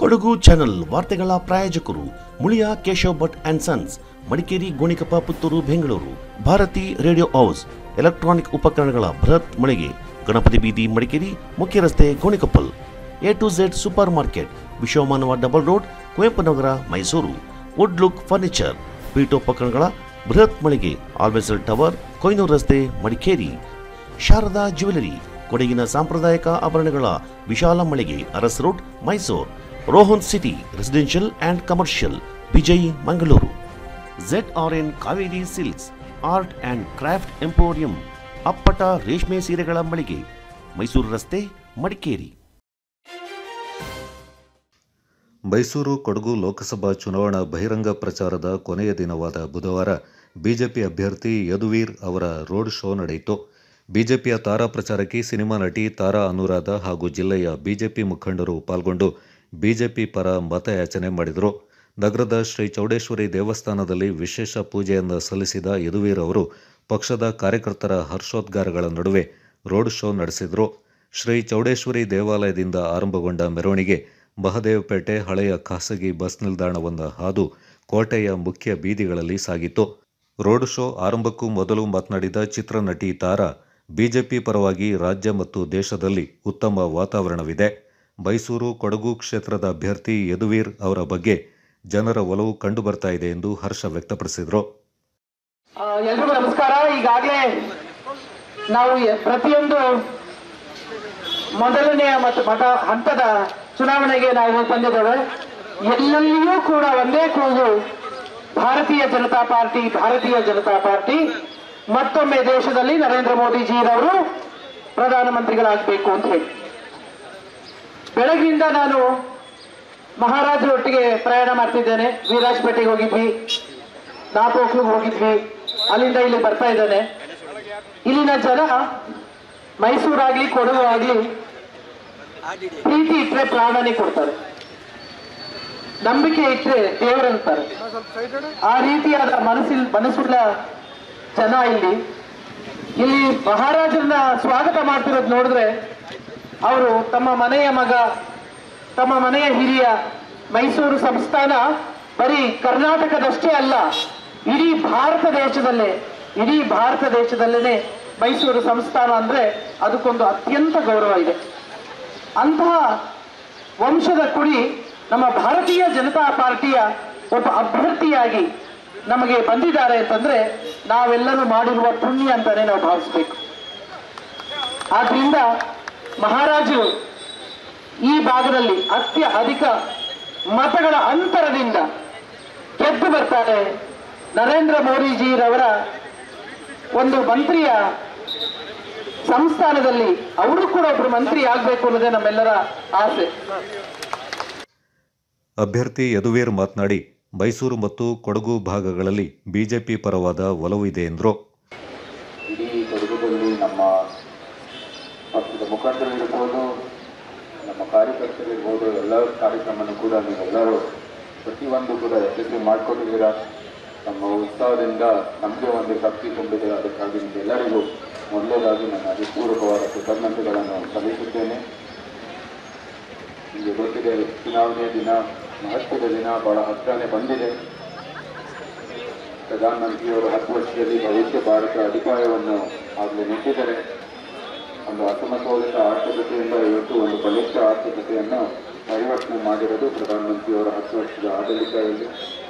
Kodagu channel ವಾರ್ತೆಗಳ ಪ್ರಾಯೋಜಕರು Muliya Keshav Bhat and sons Madikeri Gonikoppa Puttur Bengaluru Bharathi radio house electronic ಉಪಕರಣಗಳ ಬೃಹತ್ ಮಳಿಗೆ ಗಣಪತಿ ಬೀದಿ ಮಡಿಕೇರಿ ಮುಖ್ಯ ರಸ್ತೆ Gonikoppal A to Z supermarket Vishwamanava double road Kuvempu Nagar Mysuru wood look furniture ಪೀಠೋಪಕರಣಗಳ ಬೃಹತ್ ಮಳಿಗೆ ಆಲ್ವೆಸಲ್ ಟವರ್ ಕೊಯ್ನೂರು ರಸ್ತೆ ಮಡಿಕೇರಿ ಶಾರದಾ ಜ್ಯುವೆಲರಿ ಕೊಡಗಿನ ಸಾಂಪ್ರದಾಯಿಕ ಆಭರಣಗಳ ವಿಶಾಲ ಮಳಿಗೆ Aras road Mysore Rohan city residential and commercial Vijay Mangaluru Z R N Kaveri silks art and craft emporium ಅಪ್ಪಟ ರೇಷ್ಮೆ ಸೀರೆಗಳ ಮಳಿಗೆ ಮೈಸೂರು ರಸ್ತೆ ಮಡಿಕೇರಿ ಮೈಸೂರು ಕೊಡಗು ಲೋಕಸಭಾ ಚುನಾವಣಾ ಬಹಿರಂಗ ಪ್ರಚಾರದ ಕೊನೆಯ ದಿನವಾದ ಬುಧವಾರ ಬಿಜೆಪಿ ಅಭ್ಯರ್ಥಿ ಯದುವೀರ್ ಅವರ ರೋಡ್ ಶೋ ನಡೆಯಿತು ಬಿಜೆಪಿಯ ತಾರಾ ಪ್ರಚಾರಕಿ ಸಿನಿಮಾ ನಟಿ ತಾರಾ ಅನುರಾಧ ಹಾಗೂ ಜಿಲ್ಲೆಯ ಬಿಜೆಪಿ ಮುಖಂಡರು ಪಾಲ್ಗೊಂಡು ಬಿಜೆಪಿ ಪರ ಮತಯಾಚನೆ ಮಾಡಿದರು ನಗರದ ಶ್ರೀ ಚೌಡೇಶ್ವರಿ ದೇವಸ್ಥಾನದಲ್ಲಿ ವಿಶೇಷ ಪೂಜೆಯನ್ನು ಸಲ್ಲಿಸಿದ ಯದುವೀರ್ ಅವರು ಪಕ್ಷದ ಕಾರ್ಯಕರ್ತರ ಹರ್ಷೋದ್ಗಾರಗಳ ನಡುವೆ ರೋಡ್ ಶೋ ನಡೆಸಿದರು ಶ್ರೀ ಚೌಡೇಶ್ವರಿ ದೇವಾಲಯದಿಂದ ಆರಂಭಗೊಂಡ ಮೆರವಣಿಗೆ ಮಹದೇವಪೇಟೆ ಹಳೆಯ ಖಾಸಗಿ ಬಸ್ ನಿಲ್ದಾಣವನ್ನು ಹಾದು ಕೋಟೆಯ ಮುಖ್ಯ ಬೀದಿಗಳಲ್ಲಿ ಸಾಗಿತು ರೋಡ್ ಶೋ ಆರಂಭಕ್ಕೂ ಮೊದಲು ಮಾತನಾಡಿದ ಚಿತ್ರನಟಿ ತಾರಾ ಬಿಜೆಪಿ ಪರವಾಗಿ ರಾಜ್ಯ ಮತ್ತು ದೇಶದಲ್ಲಿ ಉತ್ತಮ ವಾತಾವರಣವಿದೆ ಮೈಸೂರು ಕೊಡಗು ಕ್ಷೇತ್ರದ ಅಭ್ಯರ್ಥಿ ಯದುವೀರ್ ಅವರ ಬಗ್ಗೆ ಜನರ ಒಲವು ಕಂಡುಬರ್ತಾ ಇದೆ ಎಂದು ಹರ್ಷ ವ್ಯಕ್ತಪಡಿಸಿದರು ಆ, ಎಲ್ರಿಗೂ ನಮಸ್ಕಾರ ಈಗಾಗಲೇ ನಾವು ಎ- ಪ್ರತಿಯೊಂದು ಮೊದಲನೆಯ ಮತ್ತು ಮತ ಹಂತದ ಚುನಾವಣೆಗೆ ನಾವು ಬಂದಿದ್ದೇವೆ ಎಲ್ಲೆಲ್ಲಿಯೂ ಕೂಡ ಒಂದೇ ಕೂಗು ಭಾರತೀಯ ಜನತಾ ಪಾರ್ಟಿ ಭಾರತೀಯ ಜನತಾ ಪಾರ್ಟಿ ಮತ್ತೊಮ್ಮೆ ದೇಶದಲ್ಲಿ ನರೇಂದ್ರ ಮೋದಿಜಿರವರು ಪ್ರಧಾನಮಂತ್ರಿಗಳಾಗಬೇಕು ಅಂತ ಹೇಳಿ ಬೆಳಗಿನಿಂದ ನಾನು ಮಹಾರಾಜರೊಟ್ಟಿಗೆ ಪ್ರಯಾಣ ಮಾಡ್ತಿದ್ದೇನೆ ವೀರಾಜ್ಪೇಟೆಗೆ ಹೋಗಿದ್ವಿ ನಾಪೋಕ್ಲಿಗೆ ಹೋಗಿದ್ವಿ ಅಲ್ಲಿಂದ ಇಲ್ಲಿ ಬರ್ತಾ ಇದ್ದಾನೆ ಇಲ್ಲಿನ ಜನ ಮೈಸೂರಾಗ್ಲಿ ಕೊಡಗು ಆಗ್ಲಿ ಪ್ರೀತಿ ಇಟ್ರೆ ಪ್ರಾಣನೇ ಕೊಡ್ತಾರೆ ನಂಬಿಕೆ ಇಟ್ರೆ ದೇವರಂತಾರೆ ಆ ರೀತಿಯಾದ ಮನಸ್ಸಿಲ್ ಮನಸ್ಸುಳ್ಳ ಜನ ಇಲ್ಲಿ ಇಲ್ಲಿ ಮಹಾರಾಜರನ್ನ ಸ್ವಾಗತ ಮಾಡ್ತಿರೋದು ನೋಡಿದ್ರೆ ಅವರು ತಮ್ಮ ಮನೆಯ ಮಗ ತಮ್ಮ ಮನೆಯ ಹಿರಿಯ ಮೈಸೂರು ಸಂಸ್ಥಾನ ಬರೀ ಕರ್ನಾಟಕದಷ್ಟೇ ಅಲ್ಲ ಇಡೀ ಭಾರತ ದೇಶದಲ್ಲೇ ಇಡೀ ಭಾರತ ದೇಶದಲ್ಲೇನೆ ಮೈಸೂರು ಸಂಸ್ಥಾನ ಅಂದ್ರೆ ಅದಕ್ಕೊಂದು ಅತ್ಯಂತ ಗೌರವ ಇದೆ ಅಂತಹ ವಂಶದ ಕುಡಿ ನಮ್ಮ ಭಾರತೀಯ ಜನತಾ ಪಾರ್ಟಿಯ ಒಬ್ಬ ಅಭ್ಯರ್ಥಿಯಾಗಿ ನಮಗೆ ಬಂದಿದ್ದಾರೆ ಅಂತಂದ್ರೆ ನಾವೆಲ್ಲರೂ ಮಾಡಿರುವ ಪುಣ್ಯ ಅಂತಾನೆ ನಾವು ಭಾವಿಸ್ಬೇಕು ಆದ್ರಿಂದ ಮಹಾರಾಜರು ಈ ಭಾಗದಲ್ಲಿ ಅತ್ಯ ಅಧಿಕ ಮತಗಳ ಅಂತರದಿಂದ ಗೆದ್ದು ಬರ್ತಾರೆ ನರೇಂದ್ರ ಮೋದಿಜಿರವರ ಒಂದು ಮಂತ್ರಿಯ ಸಂಸ್ಥಾನದಲ್ಲಿ ಅವರು ಕೂಡ ಒಬ್ರು ಮಂತ್ರಿ ಆಗ್ಬೇಕು ಅನ್ನೋದೇ ನಮ್ಮೆಲ್ಲರ ಆಸೆ ಅಭ್ಯರ್ಥಿ ಯದುವೀರ್ ಮಾತನಾಡಿ ಮೈಸೂರು ಮತ್ತು ಕೊಡಗು ಭಾಗಗಳಲ್ಲಿ ಬಿಜೆಪಿ ಪರವಾದ ಒಲವಿದೆ ಎಂದರು ಇಡೀ ಕೊಡಗುದಲ್ಲಿ ನಮ್ಮ ಪಕ್ಷದ ಮುಖಂಡರಿರ್ಬೋದು ನಮ್ಮ ಕಾರ್ಯಕರ್ತರಿರ್ಬೋದು ಎಲ್ಲ ಕಾರ್ಯಕ್ರಮನೂ ಕೂಡ ನೀವೆಲ್ಲರೂ ಪ್ರತಿಯೊಂದು ಕೂಡ ಯಶಸ್ವಿ ಮಾಡಿಕೊಟ್ಟಿದ್ದೀರಾ ನಮ್ಮ ಉತ್ಸಾಹದಿಂದ ನಮಗೆ ಒಂದು ಶಕ್ತಿ ತುಂಬಿದೆ ಅದಕ್ಕಾಗಿ ನಿಮ್ಗೆಲ್ಲರಿಗೂ ಮೊದಲನೇದಾಗಿ ನನ್ನ ಅಧಿಪೂರ್ವಕವಾದ ಕೃತಜ್ಞತೆಗಳನ್ನು ಸಲ್ಲಿಸುತ್ತೇನೆ ನಿಮಗೆ ಗೊತ್ತಿದೆ ಚುನಾವಣೆಯ ದಿನ ಮಹತ್ವದ ದಿನ ಬಹಳ ಹತ್ತಿರನೇ ಬಂದಿದೆ ಪ್ರಧಾನಮಂತ್ರಿಯವರು ಹತ್ತು ವರ್ಷದಲ್ಲಿ ಭವಿಷ್ಯ ಭಾರತ ಅಡಿಪಾಯವನ್ನು ಆಗಲೇ ನೆಟ್ಟಿದ್ದಾರೆ ಒಂದು ಅಸಮತೋಲಿತ ಆರ್ಥಿಕತೆಯಿಂದ ಇವತ್ತು ಒಂದು ಬಲಿಷ್ಠ ಆರ್ಥಿಕತೆಯನ್ನು ಪರಿವರ್ತನೆ ಮಾಡಿರೋದು ಪ್ರಧಾನಮಂತ್ರಿಯವರ ಹತ್ತು ವರ್ಷದ ಆಡಳಿತದಲ್ಲಿ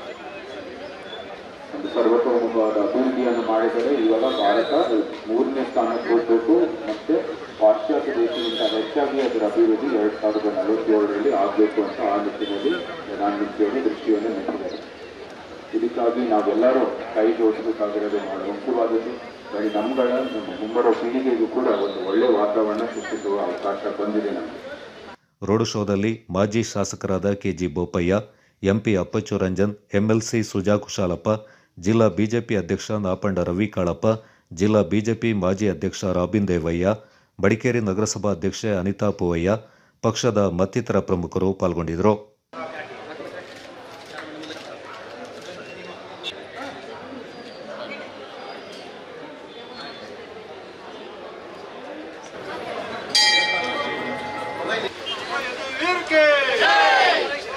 ಒಂದು ಸರ್ವತೋಮುಖವಾದ ಅಭಿವೃದ್ಧಿಯನ್ನು ಮಾಡಿದರೆ ಇವಾಗ ಭಾರತ ಮೂರನೇ ಸ್ಥಾನಕ್ಕೆ ಹೋಗಬೇಕು ಮತ್ತೆ ಪಾಶ್ಚಾತ್ಯ ದೇಶದಿಂದ ಹೆಚ್ಚಾಗಿ ಅದರ ಅಭಿವೃದ್ಧಿ ಎರಡು ಸಾವಿರದ ನಲವತ್ತೇಳರಲ್ಲಿ ಆಗಬೇಕು ಅಂತ ಆ ನಿಟ್ಟಿನಲ್ಲಿ ಪ್ರಧಾನಮಂತ್ರಿಯವರು ದೃಷ್ಟಿಯನ್ನು ನೆಟ್ಟಿದ್ದಾರೆ ಇದಕ್ಕಾಗಿ ನಾವೆಲ್ಲರೂ ಕೈ ಜೋಡಿಸಬೇಕಾಗಿರೋದು ಬಹಳ ಮುಖ್ಯವಾದದ್ದು ಬರೀ ನಮ್ಗಳ ನಮ್ಮ ಮುಂಬರುವ ಪೀಳಿಗೆಗೂ ಕೂಡ ಒಂದು ಒಳ್ಳೆಯ ವಾತಾವರಣ ಸೃಷ್ಟಿಸುವ ಅವಕಾಶ ಬಂದಿದೆ ನಮಗೆ ರೋಡ್ ಶೋದಲ್ಲಿ ಮಾಜಿ ಶಾಸಕರಾದ KG Bopaiah MP Appachu Ranjan MLC Suja Kushalappa ಜಿಲ್ಲಾ ಬಿಜೆಪಿ ಅಧ್ಯಕ್ಷ ನಾಪಂಡ ರವಿ ಕಾಳಪ್ಪ ಜಿಲ್ಲಾ ಬಿಜೆಪಿ ಮಾಜಿ ಅಧ್ಯಕ್ಷ ರಾಬಿನ್ ದೇವಯ್ಯ ಮಡಿಕೇರಿ ನಗರಸಭಾ ಅಧ್ಯಕ್ಷೆ ಅನಿತಾ ಪೂವಯ್ಯ ಪಕ್ಷದ ಮತ್ತಿತರ ಪ್ರಮುಖರು ಪಾಲ್ಗೊಂಡಿದ್ದರು वीर के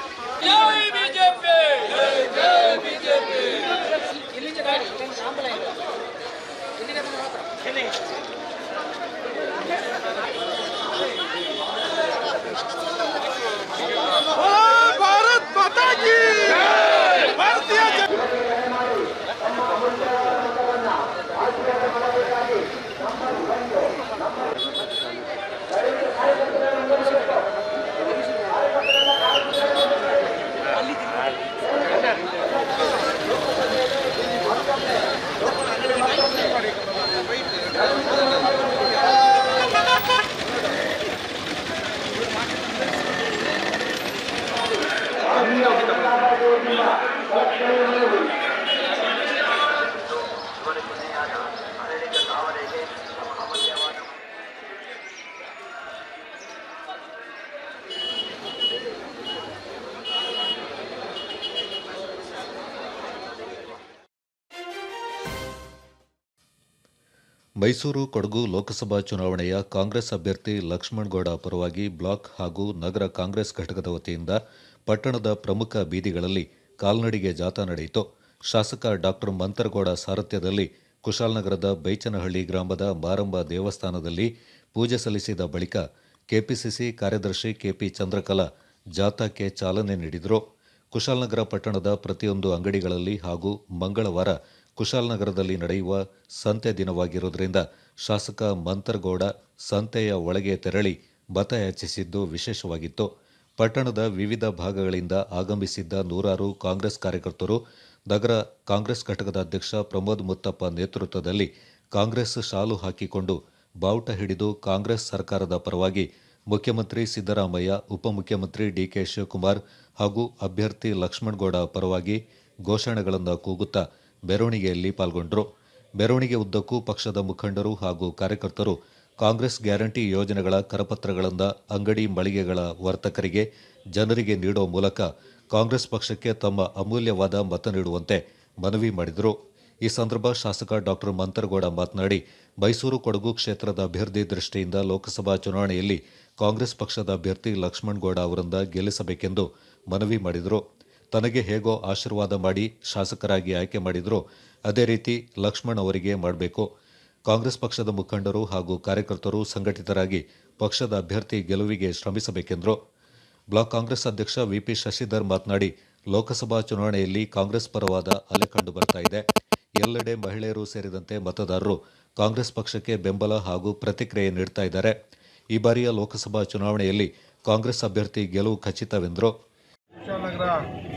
ಮೈಸೂರು ಕೊಡಗು ಲೋಕಸಭಾ ಚುನಾವಣೆಯ ಕಾಂಗ್ರೆಸ್ ಅಭ್ಯರ್ಥಿ ಲಕ್ಷ್ಮಣ್ ಗೌಡ ಪರವಾಗಿ ಬ್ಲಾಕ್ ಹಾಗೂ ನಗರ ಕಾಂಗ್ರೆಸ್ ಘಟಕದ ವತಿಯಿಂದ ಪಟ್ಟಣದ ಪ್ರಮುಖ ಬೀದಿಗಳಲ್ಲಿ ಕಾಲ್ನಡಿಗೆ ಜಾಥಾ ನಡೆಯಿತು ಶಾಸಕ ಡಾಕ್ಟರ್ ಮಂತರಗೌಡ ಸಾರಥ್ಯದಲ್ಲಿ ಕುಶಾಲನಗರದ ಬೈಚನಹಳ್ಳಿ ಗ್ರಾಮದ ಮಾರಂಬ ದೇವಸ್ಥಾನದಲ್ಲಿ ಪೂಜೆ ಸಲ್ಲಿಸಿದ ಬಳಿಕ ಕೆಪಿಸಿಸಿ ಕಾರ್ಯದರ್ಶಿ ಕೆಪಿ ಚಂದ್ರಕಲಾ ಜಾಥಾಕ್ಕೆ ಚಾಲನೆ ನೀಡಿದರು ಕುಶಾಲನಗರ ಪಟ್ಟಣದ ಪ್ರತಿಯೊಂದು ಅಂಗಡಿಗಳಲ್ಲಿ ಹಾಗೂ ಮಂಗಳವಾರ ಕುಶಾಲನಗರದಲ್ಲಿ ನಡೆಯುವ ಸಂತೆ ದಿನವಾಗಿರುವುದರಿಂದ ಶಾಸಕ ಮಂತರಗೌಡ ಸಂತೆಯ ಒಳಗೆ ತೆರಳಿ ಮತಯಾಚಿಸಿದ್ದು ವಿಶೇಷವಾಗಿತ್ತು ಪಟ್ಟಣದ ವಿವಿಧ ಭಾಗಗಳಿಂದ ಆಗಮಿಸಿದ್ದ ನೂರಾರು ಕಾಂಗ್ರೆಸ್ ಕಾರ್ಯಕರ್ತರು ನಗರ ಕಾಂಗ್ರೆಸ್ ಘಟಕದ ಅಧ್ಯಕ್ಷ ಪ್ರಮೋದ್ ಮುತ್ತಪ್ಪ ನೇತೃತ್ವದಲ್ಲಿ ಕಾಂಗ್ರೆಸ್ ಶಾಲು ಹಾಕಿಕೊಂಡು ಬಾವುಟ ಹಿಡಿದು ಕಾಂಗ್ರೆಸ್ ಸರ್ಕಾರದ ಪರವಾಗಿ ಮುಖ್ಯಮಂತ್ರಿ ಸಿದ್ದರಾಮಯ್ಯ ಉಪಮುಖ್ಯಮಂತ್ರಿ ಡಿಕೆ ಶಿವಕುಮಾರ್ ಹಾಗೂ ಅಭ್ಯರ್ಥಿ ಲಕ್ಷ್ಮಣಗೌಡ ಪರವಾಗಿ ಘೋಷಣೆಗಳನ್ನು ಕೂಗುತ್ತಾ ಮೆರವಣಿಗೆಯಲ್ಲಿ ಪಾಲ್ಗೊಂಡರು ಮೆರವಣಿಗೆ ಉದ್ದಕ್ಕೂ ಪಕ್ಷದ ಮುಖಂಡರು ಹಾಗೂ ಕಾರ್ಯಕರ್ತರು ಕಾಂಗ್ರೆಸ್ ಗ್ಯಾರಂಟಿ ಯೋಜನೆಗಳ ಕರಪತ್ರಗಳನ್ನು ಅಂಗಡಿ ಮಳಿಗೆಗಳ ವರ್ತಕರಿಗೆ ಜನರಿಗೆ ನೀಡೋ ಮೂಲಕ ಕಾಂಗ್ರೆಸ್ ಪಕ್ಷಕ್ಕೆ ತಮ್ಮ ಅಮೂಲ್ಯವಾದ ಮತ ನೀಡುವಂತೆ ಮನವಿ ಮಾಡಿದರು ಈ ಸಂದರ್ಭ ಶಾಸಕ ಡಾಕ್ಟರ್ ಮಂತರಗೌಡ ಮಾತನಾಡಿ ಮೈಸೂರು ಕೊಡಗು ಕ್ಷೇತ್ರದ ಅಭ್ಯರ್ಥಿ ದೃಷ್ಟಿಯಿಂದ ಲೋಕಸಭಾ ಚುನಾವಣೆಯಲ್ಲಿ ಕಾಂಗ್ರೆಸ್ ಪಕ್ಷದ ಅಭ್ಯರ್ಥಿ ಲಕ್ಷ್ಮಣಗೌಡ ಅವರಿಂದ ಗೆಲ್ಲಿಸಬೇಕೆಂದು ಮನವಿ ಮಾಡಿದರು ತನಗೆ ಹೇಗೋ ಆಶೀರ್ವಾದ ಮಾಡಿ ಶಾಸಕರಾಗಿ ಆಯ್ಕೆ ಮಾಡಿದ್ರು ಅದೇ ರೀತಿ ಲಕ್ಷ್ಮಣ್ ಅವರಿಗೆ ಮಾಡಬೇಕು ಕಾಂಗ್ರೆಸ್ ಪಕ್ಷದ ಮುಖಂಡರು ಹಾಗೂ ಕಾರ್ಯಕರ್ತರು ಸಂಘಟಿತರಾಗಿ ಪಕ್ಷದ ಅಭ್ಯರ್ಥಿ ಗೆಲುವಿಗೆ ಶ್ರಮಿಸಬೇಕೆಂದರು ಬ್ಲಾಕ್ ಕಾಂಗ್ರೆಸ್ ಅಧ್ಯಕ್ಷ ವಿಪಿ ಶಶಿಧರ್ ಮಾತನಾಡಿ ಲೋಕಸಭಾ ಚುನಾವಣೆಯಲ್ಲಿ ಕಾಂಗ್ರೆಸ್ ಪರವಾದ ಅಲೆ ಕಂಡು ಬರ್ತಾ ಇದೆ ಎಲ್ಲೆಡೆ ಮಹಿಳೆಯರು ಸೇರಿದಂತೆ ಮತದಾರರು ಕಾಂಗ್ರೆಸ್ ಪಕ್ಷಕ್ಕೆ ಬೆಂಬಲ ಹಾಗೂ ಪ್ರತಿಕ್ರಿಯೆ ನೀಡ್ತಾ ಇದ್ದಾರೆ ಈ ಬಾರಿಯ ಲೋಕಸಭಾ ಚುನಾವಣೆಯಲ್ಲಿ ಕಾಂಗ್ರೆಸ್ ಅಭ್ಯರ್ಥಿ ಗೆಲುವು ಖಚಿತವೆಂದರು ಕುಶಾಲನಗರ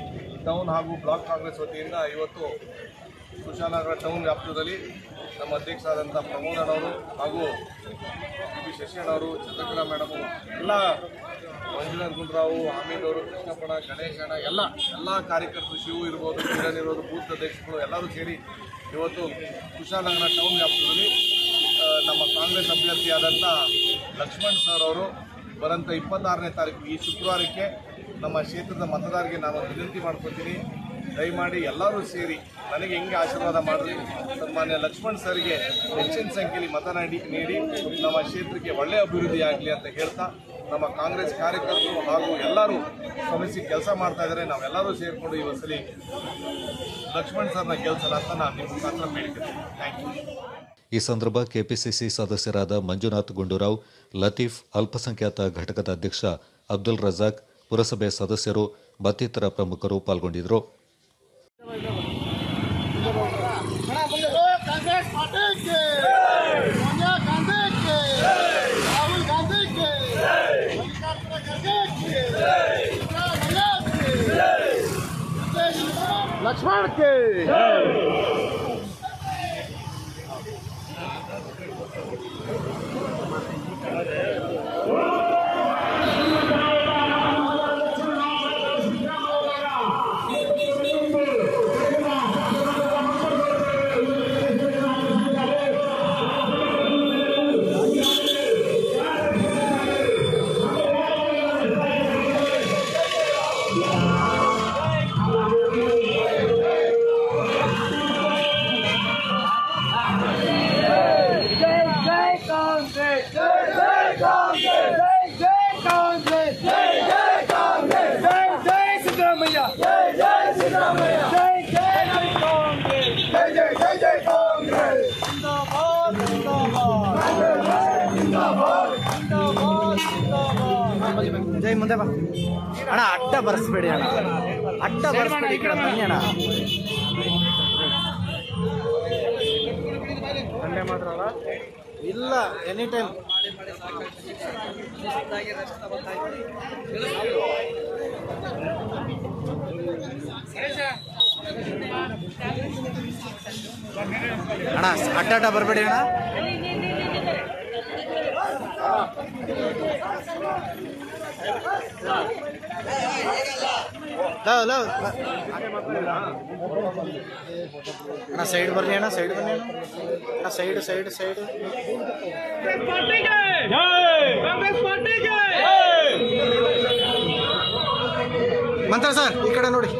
ಟೌನ್ ಹಾಗೂ ಬ್ಲಾಕ್ ಕಾಂಗ್ರೆಸ್ ವತಿಯಿಂದ ಇವತ್ತು ಕುಶಾಲನಗರ ಟೌನ್ ವ್ಯಾಪ್ತದಲ್ಲಿ ನಮ್ಮ ಅಧ್ಯಕ್ಷರಾದಂಥ ಪ್ರಮೋದ್ ಅಣ್ಣವರು ಹಾಗೂ ಬಿ ಪಿ ಶಶಿಯಣ್ಣವರು ಚಂದ್ರಕಲಾ ಮೇಡಮು ಎಲ್ಲ ಮಂಜುನಾಥ್ ಗುಂಡ್ರಾವು ಹಾಮೀದ್ ಅವರು ಕೃಷ್ಣಪ್ಪಣ ಗಣೇಶ್ ಅಣ್ಣ ಎಲ್ಲ ಎಲ್ಲ ಕಾರ್ಯಕರ್ತರು ಶಿವು ಇರ್ಬೋದು ಕಿರಣ್ ಇರ್ಬೋದು ಬೂತ್ ಅಧ್ಯಕ್ಷಗಳು ಎಲ್ಲರೂ ಸೇರಿ ಇವತ್ತು ಕುಶಾಲನಗರ ಟೌನ್ ವ್ಯಾಪ್ತದಲ್ಲಿ ಆ, ನಮ್ಮ ಕಾಂಗ್ರೆಸ್ ಅಭ್ಯರ್ಥಿಯಾದಂಥ ಲಕ್ಷ್ಮಣ್ ಸರ್ ಅವರು ಬರೋಂಥ ಇಪ್ಪತ್ತಾರನೇ ತಾರೀಕು ಈ ಶುಕ್ರವಾರಕ್ಕೆ ನಮ್ಮ ಕ್ಷೇತ್ರದ ಮತದಾರರಿಗೆ ನಾನು ವಿನಂತಿ ಮಾಡ್ಕೊತೀನಿ ದಯಮಾಡಿ ಎಲ್ಲರೂ ಸೇರಿ ನನಗೆ ಹೆಂಗೆ ಆಶೀರ್ವಾದ ಮಾಡಿರಿ ಸನ್ಮಾನ್ಯ ಲಕ್ಷ್ಮಣ್ ಸರ್ಗೆ ಹೆಚ್ಚಿನ ಸಂಖ್ಯೆಯಲ್ಲಿ ಮತ ನೀಡಿ ನೀಡಿ ನಮ್ಮ ಕ್ಷೇತ್ರಕ್ಕೆ ಒಳ್ಳೆಯ ಅಭಿವೃದ್ಧಿ ಆಗಲಿ ಅಂತ ಹೇಳ್ತಾ ನಮ್ಮ ಕಾಂಗ್ರೆಸ್ ಕಾರ್ಯಕರ್ತರು ಹಾಗೂ ಎಲ್ಲರೂ ಶ್ರಮಿಸಿ ಕೆಲಸ ಮಾಡ್ತಾ ಇದ್ದಾರೆ ನಾವೆಲ್ಲರೂ ಸೇರಿಕೊಂಡು ಈ ಸಲ ಲಕ್ಷ್ಮಣ್ ಸರ್ನ ಗೆಲ್ಸಲ್ಲ ಅಂತ ನಾನು ನಿಮ್ಮ ಮುಖಾಂತರ ಬೇಡಿಕೊಳ್ತೀನಿ ಥ್ಯಾಂಕ್ ಯು ಈ ಸಂದರ್ಭ ಕೆಪಿಸಿಸಿ ಸದಸ್ಯರಾದ ಮಂಜುನಾಥ್ ಗುಂಡೂರಾವ್ ಲತೀಫ್ ಅಲ್ಪಸಂಖ್ಯಾತ ಘಟಕದ ಅಧ್ಯಕ್ಷ ಅಬ್ದುಲ್ ರಜಾಕ್ ಪುರಸಭೆ ಸದಸ್ಯರು ಮತ್ತಿತರ ಪ್ರಮುಖರು ಪಾಲ್ಗೊಂಡಿದ್ದರು कांग्रेस पार्टी के सोनिया गांधी के राहुल गांधी के मल्लिकार्जुन खड़गे के सिद्धरामैया के लक्ष्मण के ಜೈ ಮುಂದೆ ಬಾ ಅಣ್ಣ ಅಡ್ಡ ಬರ್ಸ್ಬೇಡಿ ಅಣ್ಣ ಅಡ್ಡ ಬರ್ಸ್ಬೇಡಿ ಈ ಕಡೆ ಬನ್ನಿ ಅಣ್ಣ ಸಂಡೆ ಮಾತ್ರ ಅಲ್ಲ ಇಲ್ಲ ಎನಿ ಟೈಮ್ ಅಣ್ಣ ಅಡ್ಡ ಅಡ್ಡ ಬರಬೇಡಿ ಅಣ್ಣ ಲವ್ ಲವ್ ಅಣ್ಣ ಸೈಡ್ ಬರ್ರಿ ಅಣ್ಣ ಸೈಡ್ ಬನ್ನಿ ಅಣ್ಣ ಅಣ್ಣ side side side Mantar sir ಈ ಕಡೆ ನೋಡಿ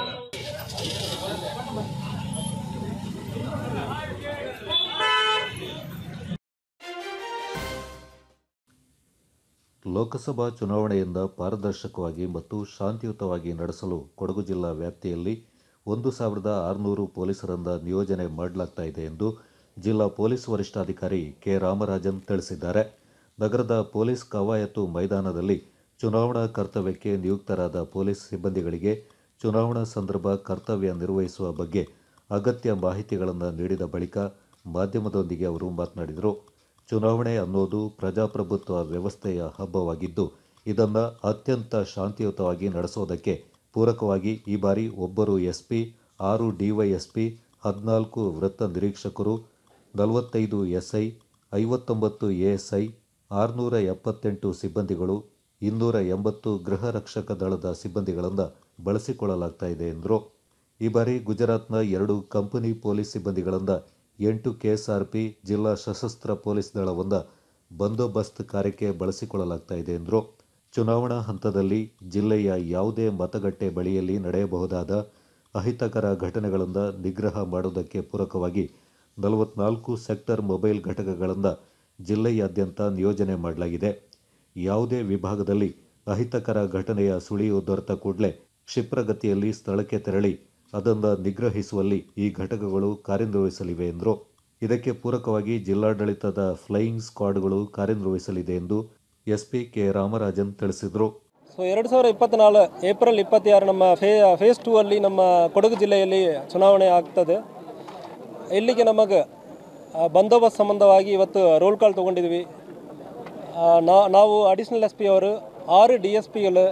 ಲೋಕಸಭಾ ಚುನಾವಣೆಯಿಂದ ಪಾರದರ್ಶಕವಾಗಿ ಮತ್ತು ಶಾಂತಿಯುತವಾಗಿ ನಡೆಸಲು ಕೊಡಗು ಜಿಲ್ಲಾ ವ್ಯಾಪ್ತಿಯಲ್ಲಿ ಒಂದು ಸಾವಿರದ ಆರುನೂರು ಪೊಲೀಸರಿಂದ ನಿಯೋಜನೆ ಮಾಡಲಾಗ್ತಾ ಇದೆ ಎಂದು ಜಿಲ್ಲಾ ಪೊಲೀಸ್ ವರಿಷ್ಠಾಧಿಕಾರಿ ಕೆ ರಾಮರಾಜನ್ ತಿಳಿಸಿದ್ದಾರೆ ನಗರದ ಪೊಲೀಸ್ ಕವಾಯತು ಮೈದಾನದಲ್ಲಿ ಚುನಾವಣಾ ಕರ್ತವ್ಯಕ್ಕೆ ನಿಯುಕ್ತರಾದ ಪೊಲೀಸ್ ಸಿಬ್ಬಂದಿಗಳಿಗೆ ಚುನಾವಣಾ ಸಂದರ್ಭ ಕರ್ತವ್ಯ ನಿರ್ವಹಿಸುವ ಬಗ್ಗೆ ಅಗತ್ಯ ಮಾಹಿತಿಗಳನ್ನು ನೀಡಿದ ಬಳಿಕ ಮಾಧ್ಯಮದೊಂದಿಗೆ ಅವರು ಮಾತನಾಡಿದರು ಚುನಾವಣೆ ಅನ್ನೋದು ಪ್ರಜಾಪ್ರಭುತ್ವ ವ್ಯವಸ್ಥೆಯ ಹಬ್ಬವಾಗಿದ್ದು ಇದನ್ನು ಅತ್ಯಂತ ಶಾಂತಿಯುತವಾಗಿ ನಡೆಸೋದಕ್ಕೆ ಪೂರಕವಾಗಿ ಈ ಬಾರಿ ಒಬ್ಬರು ಎಸ್ಪಿ ಆರು ಡಿವೈಎಸ್ಪಿ ಹದಿನಾಲ್ಕು ವೃತ್ತ ನಿರೀಕ್ಷಕರು ನಲವತ್ತೈದು ಎಸ್ಐ ಐವತ್ತೊಂಬತ್ತು ಎಎಸ್ಐ ಆರುನೂರ ಎಪ್ಪತ್ತೆಂಟು ಸಿಬ್ಬಂದಿಗಳು ಇನ್ನೂರ ಎಂಬತ್ತು ಗೃಹ ರಕ್ಷಕ ದಳದ ಸಿಬ್ಬಂದಿಗಳನ್ನು ಬಳಸಿಕೊಳ್ಳಲಾಗ್ತಾ ಇದೆ ಎಂದರು ಈ ಬಾರಿ ಗುಜರಾತ್ನ ಎರಡು ಕಂಪನಿ ಪೊಲೀಸ್ ಸಿಬ್ಬಂದಿಗಳಿಂದ ಎಂಟು ಕೆಎಸ್ಆರ್ಪಿ ಜಿಲ್ಲಾ ಸಶಸ್ತ್ರ ಪೊಲೀಸ್ ದಳವೊಂದ ಬಂದೋಬಸ್ತ್ ಕಾರ್ಯಕ್ಕೆ ಬಳಸಿಕೊಳ್ಳಲಾಗ್ತಾ ಇದೆ ಎಂದರು ಚುನಾವಣಾ ಹಂತದಲ್ಲಿ ಜಿಲ್ಲೆಯ ಯಾವುದೇ ಮತಗಟ್ಟೆ ಬಳಿಯಲ್ಲಿ ನಡೆಯಬಹುದಾದ ಅಹಿತಕರ ಘಟನೆಗಳಿಂದ ನಿಗ್ರಹ ಮಾಡುವುದಕ್ಕೆ ಪೂರಕವಾಗಿ ನಲವತ್ನಾಲ್ಕು ಸೆಕ್ಟರ್ ಮೊಬೈಲ್ ಘಟಕಗಳಿಂದ ಜಿಲ್ಲೆಯಾದ್ಯಂತ ನಿಯೋಜನೆ ಮಾಡಲಾಗಿದೆ ಯಾವುದೇ ವಿಭಾಗದಲ್ಲಿ ಅಹಿತಕರ ಘಟನೆಯ ಸುಳಿವು ದೊರೆತ ಕೂಡಲೇ ಕ್ಷಿಪ್ರಗತಿಯಲ್ಲಿ ಸ್ಥಳಕ್ಕೆ ತೆರಳಿ ಅದನ್ನು ನಿಗ್ರಹಿಸುವಲ್ಲಿ ಈ ಘಟಕಗಳು ಕಾರ್ಯನಿರ್ವಹಿಸಲಿವೆ ಎಂದರು ಇದಕ್ಕೆ ಪೂರಕವಾಗಿ ಜಿಲ್ಲಾಡಳಿತದ ಫ್ಲೈಯಿಂಗ್ ಸ್ಕ್ವಾಡ್ಗಳು ಕಾರ್ಯನಿರ್ವಹಿಸಲಿದೆ ಎಂದು ಎಸ್ಪಿ ಕೆ ರಾಮರಾಜನ್ ತಿಳಿಸಿದರು ಸೊ ಎರಡು ಸಾವಿರ ಇಪ್ಪತ್ತ್ನಾಲ್ಕು ಏಪ್ರಿಲ್ ಇಪ್ಪತ್ತಾರು ನಮ್ಮ ಫೇ ಫೇಸ್ ಟೂ ಅಲ್ಲಿ ನಮ್ಮ ಕೊಡಗು ಜಿಲ್ಲೆಯಲ್ಲಿ ಚುನಾವಣೆ ಆಗ್ತದೆ ಇಲ್ಲಿಗೆ ನಮಗೆ ಆ, ಬಂದೋಬಸ್ತ್ ಸಂಬಂಧವಾಗಿ ಇವತ್ತು ರೋಲ್ ಕಾಲ್ ತೊಗೊಂಡಿದ್ವಿ ಆ, ನಾ- ನಾವು ಅಡಿಷ್ನಲ್ ಎಸ್ ಪಿ ಅವರು ಆರು ಡಿ ಎಸ್ ಪಿಗಳು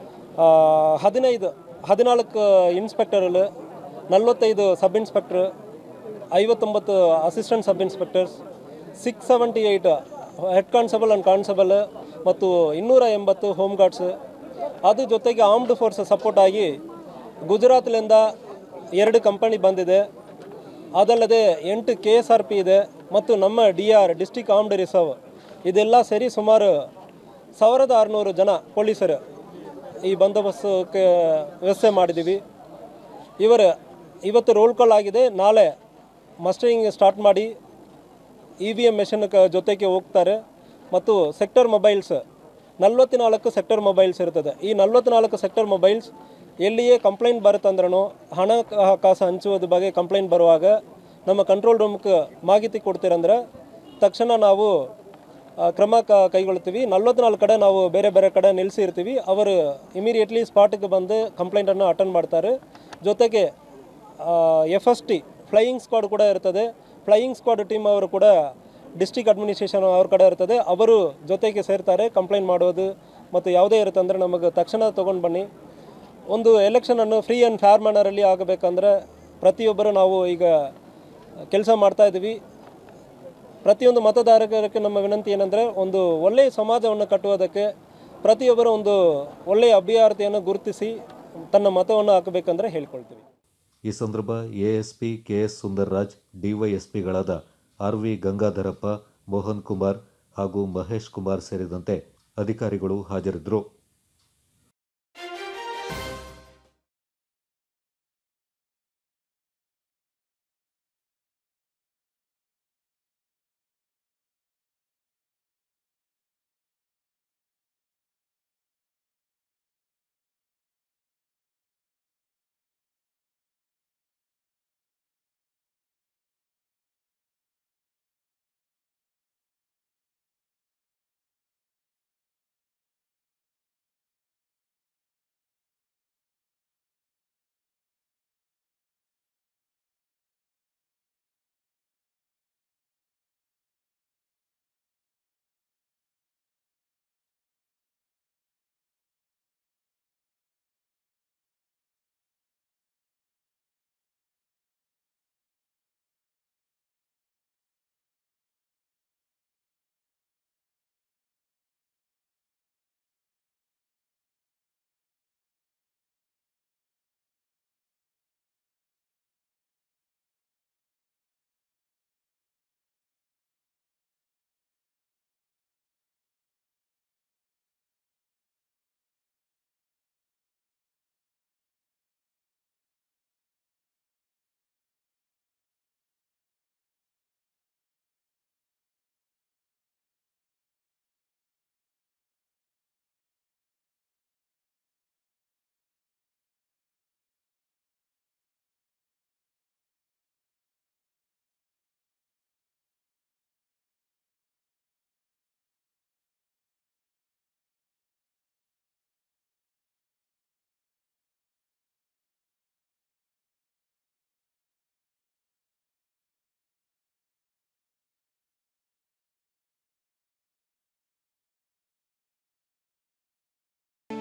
ಹದಿನೈದು ಹದಿನಾಲ್ಕು ಇನ್ಸ್ಪೆಕ್ಟರ್ಗಳು ನಲವತ್ತೈದು ಸಬ್ ಇನ್ಸ್ಪೆಕ್ಟ್ರ್ ಐವತ್ತೊಂಬತ್ತು assistant sub inspectors six seventy eight head constable and constable ಮತ್ತು ಇನ್ನೂರ ಎಂಬತ್ತು ಹೋಮ್ ಗಾರ್ಡ್ಸ್ ಅದು ಜೊತೆಗೆ ಆರ್ಮ್ಡ್ ಫೋರ್ಸ್ ಸಪೋರ್ಟ್ ಆಗಿ ಗುಜರಾತ್ಲಿಂದ ಎರಡು ಕಂಪನಿ ಬಂದಿದೆ ಅದಲ್ಲದೆ ಎಂಟು ಕೆ ಎಸ್ ಆರ್ ಪಿ ಇದೆ ಮತ್ತು ನಮ್ಮ D R district armed reserve ಇದೆಲ್ಲ ಸೇರಿ ಸುಮಾರು ಸಾವಿರದ ಆರುನೂರು ಜನ ಪೊಲೀಸರು ಈ ಬಂದೋಬಸ್ತಕ್ಕೆ ವ್ಯವಸ್ಥೆ ಮಾಡಿದ್ದೀವಿ ಇವರ ಇವತ್ತು ರೋಲ್ ಕಾಲ್ ಆಗಿದೆ ನಾಳೆ ಮಸ್ಟರಿಂಗ್ ಸ್ಟಾರ್ಟ್ ಮಾಡಿ ಇ ವಿ ಎಮ್ ಮೆಷಿನ್ ಜೊತೆಗೆ ಹೋಗ್ತಾರೆ ಮತ್ತು ಸೆಕ್ಟರ್ ಮೊಬೈಲ್ಸ್ ನಲ್ವತ್ನಾಲ್ಕು ಸೆಕ್ಟರ್ ಮೊಬೈಲ್ಸ್ ಇರ್ತದೆ ಈ ನಲ್ವತ್ನಾಲ್ಕು ಸೆಕ್ಟರ್ ಮೊಬೈಲ್ಸ್ ಎಲ್ಲಿಯೇ ಕಂಪ್ಲೇಂಟ್ ಬರುತ್ತಂದ್ರೂ ಹಣ ಕ- ಕಾಸು ಹಂಚುವುದ್ರ ಬಗ್ಗೆ ಕಂಪ್ಲೇಂಟ್ ಬರುವಾಗ ನಮ್ಮ ಕಂಟ್ರೋಲ್ ರೂಮ್ಗೆ ಮಾಹಿತಿ ಕೊಡ್ತೀರಂದ್ರೆ ತಕ್ಷಣ ನಾವು ಆ, ಕ್ರಮ ಕ ಕೈಗೊಳ್ತೀವಿ ನಲ್ವತ್ನಾಲ್ಕು ಕಡೆ ನಾವು ಬೇರೆ ಬೇರೆ ಕಡೆ ನಿಲ್ಲಿಸಿರ್ತೀವಿ ಅವರು ಇಮಿಡಿಯೇಟ್ಲಿ ಸ್ಪಾಟಿಗೆ ಬಂದು ಕಂಪ್ಲೇಂಟನ್ನು ಅಟೆಂಡ್ ಮಾಡ್ತಾರೆ ಜೊತೆಗೆ F S T flying squad ಕೂಡ ಇರ್ತದೆ ಫ್ಲೈಯಿಂಗ್ ಸ್ಕ್ವಾಡ್ ಟೀಮ್ ಅವರು ಕೂಡ ಡಿಸ್ಟಿಕ್ ಅಡ್ಮಿನಿಸ್ಟ್ರೇಷನ್ ಅವ್ರ ಕಡೆ ಇರ್ತದೆ ಅವರು ಜೊತೆಗೆ ಸೇರ್ತಾರೆ ಕಂಪ್ಲೇಂಟ್ ಮಾಡೋದು ಮತ್ತು ಯಾವುದೇ ಇರುತ್ತೆ ಅಂದರೆ ನಮಗೆ ತಕ್ಷಣ ತೊಗೊಂಡು ಬನ್ನಿ ಒಂದು ಎಲೆಕ್ಷನನ್ನು ಫ್ರೀ ಆ್ಯಂಡ್ ಫೇರ್ ಮ್ಯಾನರಲ್ಲಿ ಆಗಬೇಕಂದ್ರೆ ಪ್ರತಿಯೊಬ್ಬರು ನಾವು ಈಗ ಕೆಲಸ ಮಾಡ್ತಾ ಇದ್ದೀವಿ ಪ್ರತಿಯೊಂದು ಮತದಾರರಿಗೆ ನಮ್ಮ ವಿನಂತಿ ಏನಂದರೆ ಒಂದು ಒಳ್ಳೆಯ ಸಮಾಜವನ್ನು ಕಟ್ಟುವುದಕ್ಕೆ ಪ್ರತಿಯೊಬ್ಬರು ಒಂದು ಒಳ್ಳೆಯ ಅಭ್ಯರ್ಥಿಯನ್ನು ಗುರುತಿಸಿ ತನ್ನ ಮತವನ್ನು ಹಾಕಬೇಕಂದ್ರೆ ಹೇಳ್ಕೊಳ್ತೀವಿ ಈ ಸಂದರ್ಭ ಎಎಸ್ಪಿ ಕೆಎಸ್ ಸುಂದರ್ರಾಜ್ ಡಿವೈಎಸ್ಪಿಗಳಾದ ಆರ್ ವಿ ಗಂಗಾಧರಪ್ಪ ಮೋಹನ್ ಕುಮಾರ್ ಹಾಗೂ ಮಹೇಶ್ ಕುಮಾರ್ ಸೇರಿದಂತೆ ಅಧಿಕಾರಿಗಳು ಹಾಜರಿದ್ದರು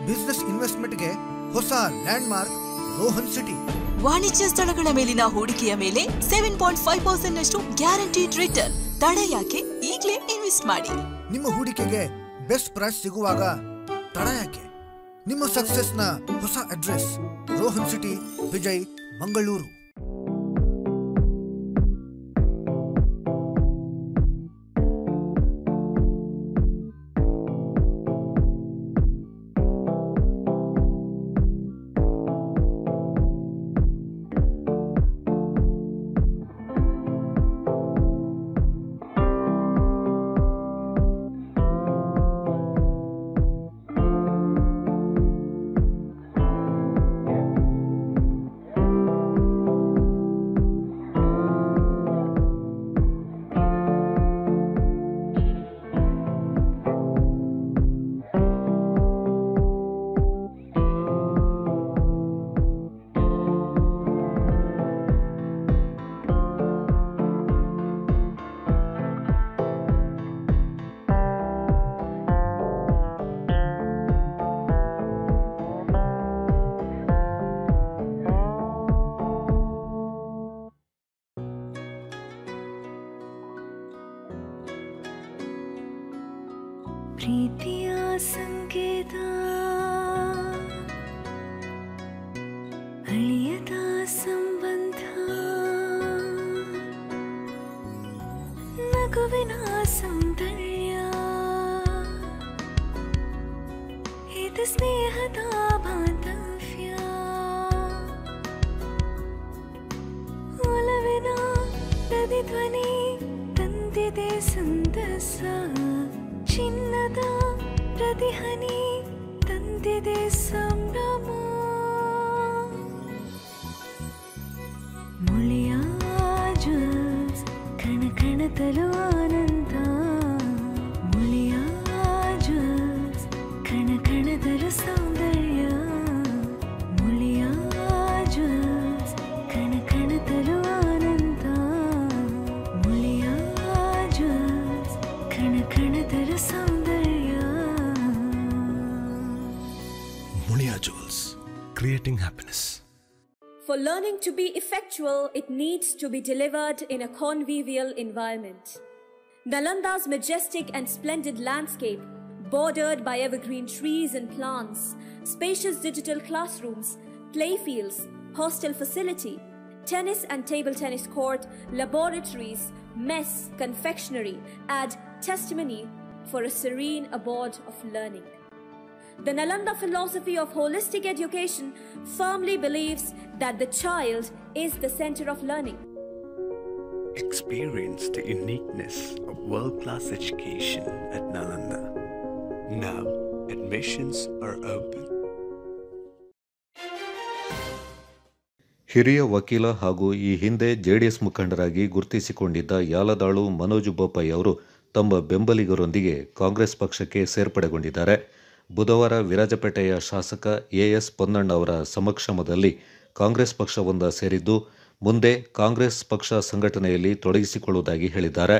ಬಿಸ್ನೆಸ್ ಇನ್ವೆಸ್ಟ್ಮೆಂಟ್ಗೆ ಹೊಸ ಲ್ಯಾಂಡ್ ಮಾರ್ಕ್ ರೋಹನ್ ಸಿಟಿ ವಾಣಿಜ್ಯ ಸ್ಥಳಗಳ ಮೇಲಿನ ಹೂಡಿಕೆಯ ಮೇಲೆ ಸೆವೆನ್ ಪಾಯಿಂಟ್ ಫೈವ್ ಪರ್ಸೆಂಟ್ ನಷ್ಟು ಗ್ಯಾರಂಟಿಡ್ ರಿಟರ್ನ್ ತಡ ಯಾಕೆ ಈಗಲೇ ಇನ್ವೆಸ್ಟ್ ಮಾಡಿ ನಿಮ್ಮ ಹೂಡಿಕೆಗೆ ಬೆಸ್ಟ್ ಪ್ರೈಸ್ ಸಿಗುವಾಗ ತಡ ಯಾಕೆ ನಿಮ್ಮ ಸಕ್ಸಸ್ನ ಹೊಸ ಅಡ್ರೆಸ್ ರೋಹನ್ ಸಿಟಿ ವಿಜಯ್ ಮಂಗಳೂರು ಪ್ರೀತಿಯ ಸಂಕೇತ ಅಳಿಯದ ಸಂಬಂಧ ನಗುವಿನ ಸೌಂದರ್ಯ ಇದು ಸ್ನೇಹದ ಬಾಂಧವ್ಯ ಒಲವಿನ ಪ್ರತಿಧ್ವನಿ ತಂದಿದೆ ಸಂದಸ ಚಿನ್ನದ ಪ್ರತಿಹನಿ ತಂದಿದೆ ಸಂಭ್ರಮ ಮುಳಿಯ ಜ್ಯೂಸ್ ಕಣ ಕಣತಲು ಆನಂದ ಮುಳಿಯ ಜ್ಯೂಸ್ ಕಣ ಕಣದಲು ಸೌಂದರ್ಯ ಮುಳಿಯ ಜ್ಯೂಸ್ ಕಣ ಕಣತಲು ಆನಂದ ಮುಳಿಯ ಜ್ಯೂಸ್ ಕಣ ಕಣದಲು ಸೌಂದರ್ಯ Mulia Jewels, creating happiness. For learning to be effectual, it needs to be delivered in a convivial environment. Nalanda's majestic and splendid landscape, bordered by evergreen trees and plants, spacious digital classrooms, playfields, hostel facility, tennis and table tennis court, laboratories, mess, confectionery add testimony for a serene abode of learning. The Nalanda philosophy of holistic education firmly believes that the child is the center of learning. Experience the uniqueness of world class education at Nalanda. Now, admissions are open. ಹಿರಿಯ ವಕೀಲ ಹಾಗೂ ಈ ಹಿಂದೆ JDS ಮುಖಂಡರಾಗಿ ಗುರುತಿಸಿಕೊಂಡಿದ್ದ ಯಾಲದಾಳು ಮನೋಜ್ ಬೋಪಯ್ಯ ಅವರು ತಮ್ಮ ಬೆಂಬಲಿಗರೊಂದಿಗೆ ಕಾಂಗ್ರೆಸ್ ಪಕ್ಷಕ್ಕೆ ಸೇರ್ಪಡೆಗೊಂಡಿದ್ದಾರೆ ಬುಧವಾರ ವಿರಾಜಪೇಟೆಯ ಶಾಸಕ ಎಎಸ್ ಪೊನ್ನಣ್ಣ ಅವರ ಸಮಕ್ಷಮದಲ್ಲಿ ಕಾಂಗ್ರೆಸ್ ಪಕ್ಷವೊಂದ ಸೇರಿದ್ದು ಮುಂದೆ ಕಾಂಗ್ರೆಸ್ ಪಕ್ಷ ಸಂಘಟನೆಯಲ್ಲಿ ತೊಡಗಿಸಿಕೊಳ್ಳುವುದಾಗಿ ಹೇಳಿದ್ದಾರೆ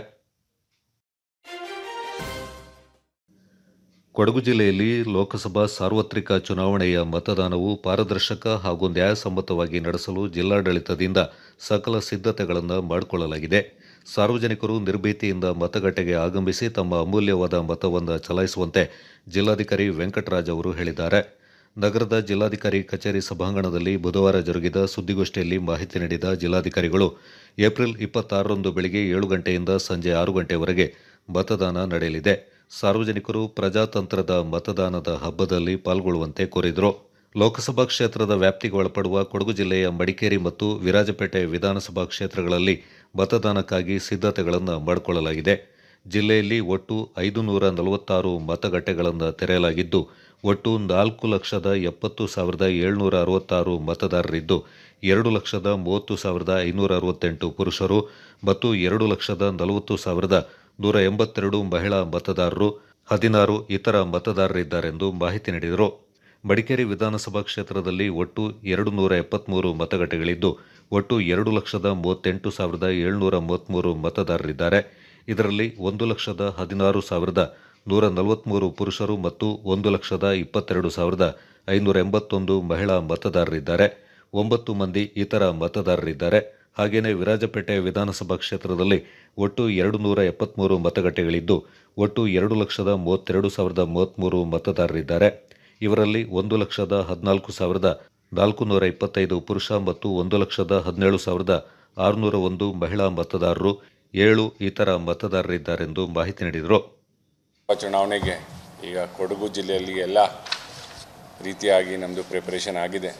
ಕೊಡಗು ಜಿಲ್ಲೆಯಲ್ಲಿ ಲೋಕಸಭಾ ಸಾರ್ವತ್ರಿಕ ಚುನಾವಣೆಯ ಮತದಾನವು ಪಾರದರ್ಶಕ ಹಾಗೂ ನ್ಯಾಯಸಮ್ಮತವಾಗಿ ನಡೆಸಲು ಜಿಲ್ಲಾಡಳಿತದಿಂದ ಸಕಲ ಸಿದ್ಧತೆಗಳನ್ನು ಮಾಡಿಕೊಳ್ಳಲಾಗಿದೆ ಸಾರ್ವಜನಿಕರು ನಿರ್ಭೀತಿಯಿಂದ ಮತಗಟ್ಟೆಗೆ ಆಗಮಿಸಿ ತಮ್ಮ ಅಮೂಲ್ಯವಾದ ಮತವನ್ನು ಚಲಾಯಿಸುವಂತೆ ಜಿಲ್ಲಾಧಿಕಾರಿ ವೆಂಕಟರಾಜ್ ಅವರು ಹೇಳಿದ್ದಾರೆ ನಗರದ ಜಿಲ್ಲಾಧಿಕಾರಿ ಕಚೇರಿ ಸಭಾಂಗಣದಲ್ಲಿ ಬುಧವಾರ ಜರುಗಿದ ಸುದ್ದಿಗೋಷ್ಠಿಯಲ್ಲಿ ಮಾಹಿತಿ ನೀಡಿದ ಜಿಲ್ಲಾಧಿಕಾರಿಗಳು ಏಪ್ರಿಲ್ ಇಪ್ಪತ್ತಾರರಂದು ಬೆಳಗ್ಗೆ ಏಳು ಗಂಟೆಯಿಂದ ಸಂಜೆ ಆರು ಗಂಟೆವರೆಗೆ ಮತದಾನ ನಡೆಯಲಿದೆ ಸಾರ್ವಜನಿಕರು ಪ್ರಜಾತಂತ್ರದ ಮತದಾನದ ಹಬ್ಬದಲ್ಲಿ ಪಾಲ್ಗೊಳ್ಳುವಂತೆ ಕೋರಿದರು ಲೋಕಸಭಾ ಕ್ಷೇತ್ರದ ವ್ಯಾಪ್ತಿಗೆ ಒಳಪಡುವ ಕೊಡಗು ಜಿಲ್ಲೆಯ ಮಡಿಕೇರಿ ಮತ್ತು ವಿರಾಜಪೇಟೆ ವಿಧಾನಸಭಾ ಕ್ಷೇತ್ರಗಳಲ್ಲಿ ಮತದಾನಕ್ಕಾಗಿ ಸಿದ್ಧತೆಗಳನ್ನು ಮಾಡಿಕೊಳ್ಳಲಾಗಿದೆ ಜಿಲ್ಲೆಯಲ್ಲಿ ಒಟ್ಟು ಐದು ನೂರ ನಲವತ್ತಾರು ಮತಗಟ್ಟೆಗಳನ್ನು ತೆರೆಯಲಾಗಿದ್ದು ಒಟ್ಟು ನಾಲ್ಕು ಲಕ್ಷದ ಎಪ್ಪತ್ತು ಸಾವಿರದ ಏಳ್ನೂರ ಅರವತ್ತಾರು ಮತದಾರರಿದ್ದು ಎರಡು ಲಕ್ಷದ ಮೂವತ್ತು ಸಾವಿರದ ಐನೂರ ಅರವತ್ತೆಂಟು ಪುರುಷರು ಮತ್ತು ಎರಡು ಲಕ್ಷದ ನಲವತ್ತು ಸಾವಿರದ ನೂರ ಎಂಬತ್ತೆರಡು ಮಹಿಳಾ ಮತದಾರರು ಹದಿನಾರು ಇತರ ಮತದಾರರಿದ್ದಾರೆಂದು ಮಾಹಿತಿ ನೀಡಿದರು ಮಡಿಕೇರಿ ವಿಧಾನಸಭಾ ಕ್ಷೇತ್ರದಲ್ಲಿ ಒಟ್ಟು ಎರಡು ನೂರ ಎಪ್ಪತ್ತ್ಮೂರು ಮತಗಟ್ಟೆಗಳಿದ್ದು ಒಟ್ಟು ಎರಡು ಲಕ್ಷದ ಮೂವತ್ತೆಂಟು ಸಾವಿರದ ಏಳ್ನೂರ ಮೂವತ್ತ್ಮೂರು ಮತದಾರರಿದ್ದಾರೆ ಇದರಲ್ಲಿ ಒಂದು ಲಕ್ಷದ ಹದಿನಾರು ಸಾವಿರದ ನೂರ ನಲವತ್ತ್ಮೂರು ಪುರುಷರು ಮತ್ತು ಒಂದು ಲಕ್ಷದ ಇಪ್ಪತ್ತೆರಡು ಸಾವಿರದ ಐನೂರ ಎಂಬತ್ತೊಂದು ಮಹಿಳಾ ಮತದಾರರಿದ್ದಾರೆ ಒಂಬತ್ತು ಮಂದಿ ಇತರ ಮತದಾರರಿದ್ದಾರೆ ಹಾಗೆಯೇ ವಿರಾಜಪೇಟೆ ವಿಧಾನಸಭಾ ಕ್ಷೇತ್ರದಲ್ಲಿ ಒಟ್ಟು ಎರಡು ನೂರ ಎಪ್ಪತ್ತ್ಮೂರು ಮತಗಟ್ಟೆಗಳಿದ್ದು ಒಟ್ಟು ಎರಡು ಲಕ್ಷದ ಮೂವತ್ತೆರಡು ಸಾವಿರದ ಮೂವತ್ತ್ಮೂರು ಮತದಾರರಿದ್ದಾರೆ ಇವರಲ್ಲಿ ಒಂದು ಲಕ್ಷದ ಹದಿನಾಲ್ಕು ಸಾವಿರದ ನಾಲ್ಕು ನೂರ ಇಪ್ಪತ್ತೈದು ಪುರುಷ ಮತ್ತು ಒಂದು ಲಕ್ಷದ ಹದಿನೇಳು ಸಾವಿರದ ಆರುನೂರ ಒಂದು ಮಹಿಳಾ ಮತದಾರರು ಏಳು ಇತರ ಮತದಾರರಿದ್ದಾರೆಂದು ಮಾಹಿತಿ ನೀಡಿದರು ಚುನಾವಣೆಗೆ ಈಗ ಕೊಡಗು ಜಿಲ್ಲೆಯಲ್ಲಿ ಎಲ್ಲ ರೀತಿಯಾಗಿ ನಮ್ಮದು ಪ್ರಿಪರೇಷನ್ ಆಗಿದೆ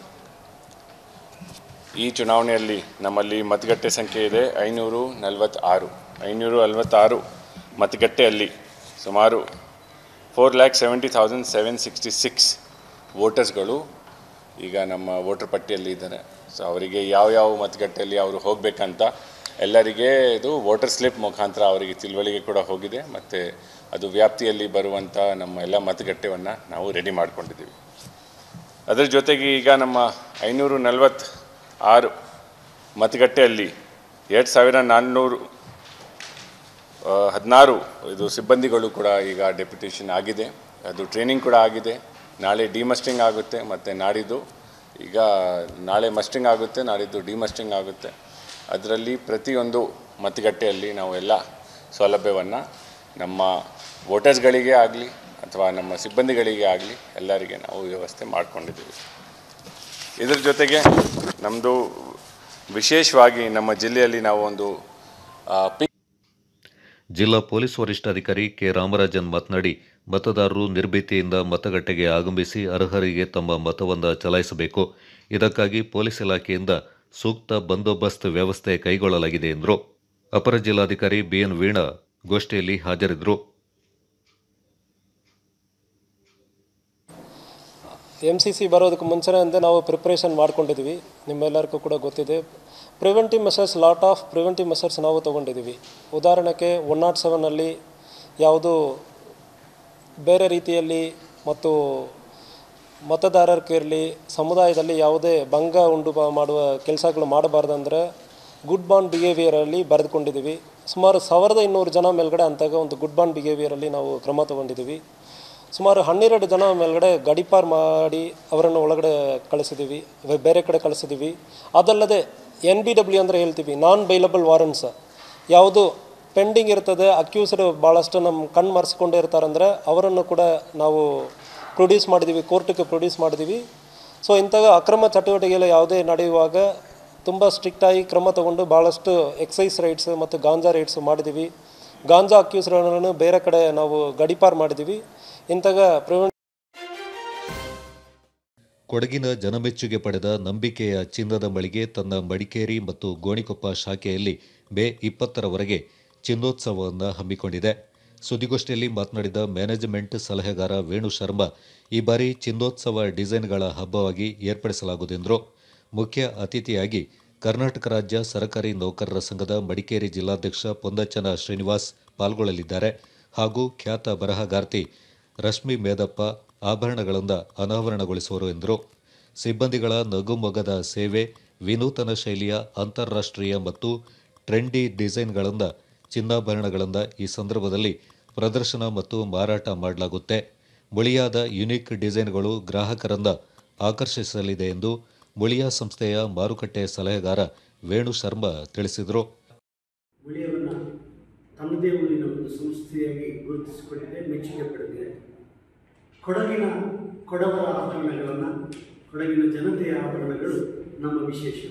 ಈ ಚುನಾವಣೆಯಲ್ಲಿ ನಮ್ಮಲ್ಲಿ ಮತಗಟ್ಟೆ ಸಂಖ್ಯೆ ಇದೆ ಐನೂರು ನಲವತ್ತಾರು ಐನೂರು ನಲವತ್ತಾರು ಮತಗಟ್ಟೆಯಲ್ಲಿ ಸುಮಾರು four lakh seventy thousand seven sixty six ವೋಟರ್ಸ್ಗಳು ಈಗ ನಮ್ಮ ವೋಟರ್ ಪಟ್ಟಿಯಲ್ಲಿ ಇದ್ದಾರೆ ಸೊ ಅವರಿಗೆ ಯಾವ ಯಾವ ಮತಗಟ್ಟೆಯಲ್ಲಿ ಅವರು ಹೋಗಬೇಕಂತ ಎಲ್ಲರಿಗೆ ಇದು ವೋಟರ್ ಸ್ಲಿಪ್ ಮುಖಾಂತರ ಅವರಿಗೆ ತಿಳುವಳಿಕೆ ಕೂಡ ಹೋಗಿದೆ ಮತ್ತು ಅದು ವ್ಯಾಪ್ತಿಯಲ್ಲಿ ಬರುವಂಥ ನಮ್ಮ ಎಲ್ಲ ಮತಗಟ್ಟೆಯನ್ನು ನಾವು ರೆಡಿ ಮಾಡ್ಕೊಂಡಿದ್ದೀವಿ ಅದರ ಜೊತೆಗೆ ಈಗ ನಮ್ಮ ಐನೂರು ನಲವತ್ತು ಆರು ಮತಗಟ್ಟೆಯಲ್ಲಿ ಎರಡು ಸಾವಿರ ನಾನ್ನೂರು ಆ, ಹದಿನಾರು ಇದು ಸಿಬ್ಬಂದಿಗಳು ಕೂಡ ಈಗ ಡೆಪ್ಯುಟೇಷನ್ ಆಗಿದೆ ಅದು ಟ್ರೈನಿಂಗ್ ಕೂಡ ಆಗಿದೆ ನಾಳೆ ಡಿಮಸ್ಟಿಂಗ್ ಆಗುತ್ತೆ ಮತ್ತು ನಾಡಿದ್ದು ಈಗ ನಾಳೆ ಮಸ್ಟಿಂಗ್ ಆಗುತ್ತೆ ನಾಡಿದ್ದು ಡಿಮಸ್ಟಿಂಗ್ ಆಗುತ್ತೆ ಅದರಲ್ಲಿ ಪ್ರತಿಯೊಂದು ಮತಗಟ್ಟೆಯಲ್ಲಿ ನಾವು ಎಲ್ಲ ಸೌಲಭ್ಯವನ್ನು ನಮ್ಮ ವೋಟರ್ಸ್ಗಳಿಗೆ ಆಗಲಿ ಅಥವಾ ನಮ್ಮ ಸಿಬ್ಬಂದಿಗಳಿಗೆ ಆಗಲಿ ಎಲ್ಲರಿಗೆ ನಾವು ವ್ಯವಸ್ಥೆ ಮಾಡ್ಕೊಂಡಿದ್ದೀವಿ ಇದರ ಜೊತೆಗೆ ನಮ್ಮದು ವಿಶೇಷವಾಗಿ ನಮ್ಮ ಜಿಲ್ಲೆಯಲ್ಲಿ ನಾವು ಒಂದು ಆ, ಪಿ ಜಿಲ್ಲಾ ಪೊಲೀಸ್ ವರಿಷ್ಠಾಧಿಕಾರಿ ಕೆ ರಾಮರಾಜನ್ ಮಾತನಾಡಿ ಮತದಾರರು ನಿರ್ಭೀತಿಯಿಂದ ಮತಗಟ್ಟೆಗೆ ಆಗಮಿಸಿ ಅರ್ಹರಿಗೆ ತಮ್ಮ ಮತವನ್ನು ಚಲಾಯಿಸಬೇಕು ಇದಕ್ಕಾಗಿ ಪೊಲೀಸ್ ಇಲಾಖೆಯಿಂದ ಸೂಕ್ತ ಬಂದೋಬಸ್ತ್ ವ್ಯವಸ್ಥೆ ಕೈಗೊಳ್ಳಲಾಗಿದೆ ಎಂದರು ಅಪರ ಜಿಲ್ಲಾಧಿಕಾರಿ ಬಿಎನ್ ವೀಣಾ ಗೋಷ್ಠಿಯಲ್ಲಿ ಹಾಜರಿದ್ದರು ಎಮ್ ಸಿ ಸಿ ಬರೋದಕ್ಕೆ ಮುಂಚೆನೇ ನಾವು ಪ್ರಿಪ್ರೇಷನ್ ಮಾಡ್ಕೊಂಡಿದ್ದೀವಿ ನಿಮ್ಮೆಲ್ಲರಿಗೂ ಕೂಡ ಗೊತ್ತಿದೆ preventive measures lot of preventive measures ನಾವು ತೊಗೊಂಡಿದ್ದೀವಿ ಉದಾಹರಣೆಗೆ ಒನ್ ನಾಟ್ ಸೆವೆನಲ್ಲಿ ಯಾವುದು ಬೇರೆ ರೀತಿಯಲ್ಲಿ ಮತ್ತು ಮತದಾರರಿಗಿರಲಿ ಸಮುದಾಯದಲ್ಲಿ ಯಾವುದೇ ಭಂಗ ಉಂಟು ಬ- ಮಾಡುವ ಕೆಲಸಗಳು ಮಾಡಬಾರ್ದಂದ್ರೆ ಗುಡ್ ಬಾಂಡ್ ಬಿಹೇವಿಯರಲ್ಲಿ ಬರೆದುಕೊಂಡಿದ್ದೀವಿ ಸುಮಾರು ಸಾವಿರದ ಇನ್ನೂರು ಜನ ಮೇಲ್ಗಡೆ ಅಂತಾಗ ಒಂದು ಗುಡ್ ಬಾಂಡ್ ಬಿಹೇವಿಯರಲ್ಲಿ ನಾವು ಕ್ರಮ ತೊಗೊಂಡಿದ್ದೀವಿ ಸುಮಾರು ಹನ್ನೆರಡು ಜನ ಮೇಲ್ಗಡೆ ಗಡಿಪಾರ್ ಮಾಡಿ ಅವರನ್ನು ಒಳಗಡೆ ಕಳಿಸಿದ್ದೀವಿ ವೆ- ಬೇರೆ ಕಡೆ ಕಳಿಸಿದ್ದೀವಿ ಅದಲ್ಲದೆ ಎನ್ ಬಿ ಡಬ್ಲ್ಯೂ ಅಂದರೆ ಹೇಳ್ತೀವಿ ನಾನ್ ಬೈಲಬಲ್ ವಾರೆಂಟ್ಸ್ ಯಾವುದು ಪೆಂಡಿಂಗ್ ಇರ್ತದೆ ಅಕ್ಯೂಸ್ಡ್ ಭಾಳಷ್ಟು ನಮ್ಮ ಕಣ್ಣು ಮರೆಸ್ಕೊಂಡೇ ಇರ್ತಾರಂದರೆ ಅವರನ್ನು ಕೂಡ ನಾವು ಪ್ರೊಡ್ಯೂಸ್ ಮಾಡಿದ್ದೀವಿ ಕೋರ್ಟಿಗೆ ಪ್ರೊಡ್ಯೂಸ್ ಮಾಡಿದ್ದೀವಿ ಸೊ ಇಂಥ ಅಕ್ರಮ ಚಟುವಟಿಕೆಗಳು ಯಾವುದೇ ನಡೆಯುವಾಗ ತುಂಬ ಸ್ಟ್ರಿಕ್ಟಾಗಿ ಕ್ರಮ ತಗೊಂಡು ಭಾಳಷ್ಟು ಎಕ್ಸೈಸ್ ರೈಟ್ಸ್ ಮತ್ತು ಗಾಂಜಾ ರೈಟ್ಸ್ ಮಾಡಿದ್ದೀವಿ ಗಾಂಜಾ ಅಕ್ಯೂಸ್ಗಳನ್ನು ಬೇರೆ ಕಡೆ ನಾವು ಗಡಿಪಾರ್ ಮಾಡಿದ್ದೀವಿ ಇಂಥಗ ಪ್ರಿವೆಂಟ್ ಕೊಡಗಿನ ಜನಮೆಚ್ಚುಗೆ ಪಡೆದ ನಂಬಿಕೆಯ ಚಿನ್ನದ ಮಳಿಗೆ ತನ್ನ ಮಡಿಕೇರಿ ಮತ್ತು ಗೋಣಿಕೊಪ್ಪ ಶಾಖೆಯಲ್ಲಿ ಮೇ ಇಪ್ಪತ್ತರವರೆಗೆ ಚಿನ್ನೋತ್ಸವವನ್ನು ಹಮ್ಮಿಕೊಂಡಿದೆ ಸುದ್ದಿಗೋಷ್ಠಿಯಲ್ಲಿ ಮಾತನಾಡಿದ ಮ್ಯಾನೇಜ್ಮೆಂಟ್ ಸಲಹೆಗಾರ ವೇಣು ಶರ್ಮಾ ಈ ಬಾರಿ ಚಿನ್ನೋತ್ಸವ ಡಿಸೈನ್ಗಳ ಹಬ್ಬವಾಗಿ ಏರ್ಪಡಿಸಲಾಗುವುದೆಂದರು ಮುಖ್ಯ ಅತಿಥಿಯಾಗಿ ಕರ್ನಾಟಕ ರಾಜ್ಯ ಸರಕಾರಿ ನೌಕರರ ಸಂಘದ ಮಡಿಕೇರಿ ಜಿಲ್ಲಾಧ್ಯಕ್ಷ ಪೊಂದಚ್ಚನ ಶ್ರೀನಿವಾಸ್ ಪಾಲ್ಗೊಳ್ಳಲಿದ್ದಾರೆ ಹಾಗೂ ಖ್ಯಾತ ಬರಹಗಾರ್ತಿ ರಶ್ಮಿ ಮೇದಪ್ಪ ಆಭರಣಗಳಿಂದ ಅನಾವರಣಗೊಳಿಸುವರು ಎಂದರು ಸಿಬ್ಬಂದಿಗಳ ನಗುಮೊಗದ ಸೇವೆ ವಿನೂತನ ಶೈಲಿಯ ಅಂತಾರಾಷ್ಟ್ರೀಯ ಮತ್ತು ಟ್ರೆಂಡಿ ಡಿಸೈನ್ಗಳಿಂದ ಚಿನ್ನಾಭರಣಗಳಿಂದ ಈ ಸಂದರ್ಭದಲ್ಲಿ ಪ್ರದರ್ಶನ ಮತ್ತು ಮಾರಾಟ ಮಾಡಲಾಗುತ್ತೆ ಮುಳಿಯಾದ ಯುನಿಕ್ ಡಿಸೈನ್ಗಳು ಗ್ರಾಹಕರನ್ನ ಆಕರ್ಷಿಸಲಿದೆ ಎಂದು ಮುಳಿಯಾ ಸಂಸ್ಥೆಯ ಮಾರುಕಟ್ಟೆ ಸಲಹೆಗಾರ ವೇಣು ಶರ್ಮಾ ತಿಳಿಸಿದರು ಮುಳಿಯವನ್ನು ತನ್ನದೇ ಊರಿನ ಒಂದು ಸಂಸ್ಥೆಯಾಗಿ ಗುರುತಿಸಿಕೊಂಡಿದೆ ಮೆಚ್ಚುಗೆ ಪಡೆದಿದೆ ಕೊಡಗಿನ ಕೊಡವರ ಆಭರಣಗಳನ್ನು ಕೊಡಗಿನ ಜನತೆಯ ಆಭರಣಗಳು ನಮ್ಮ ವಿಶೇಷ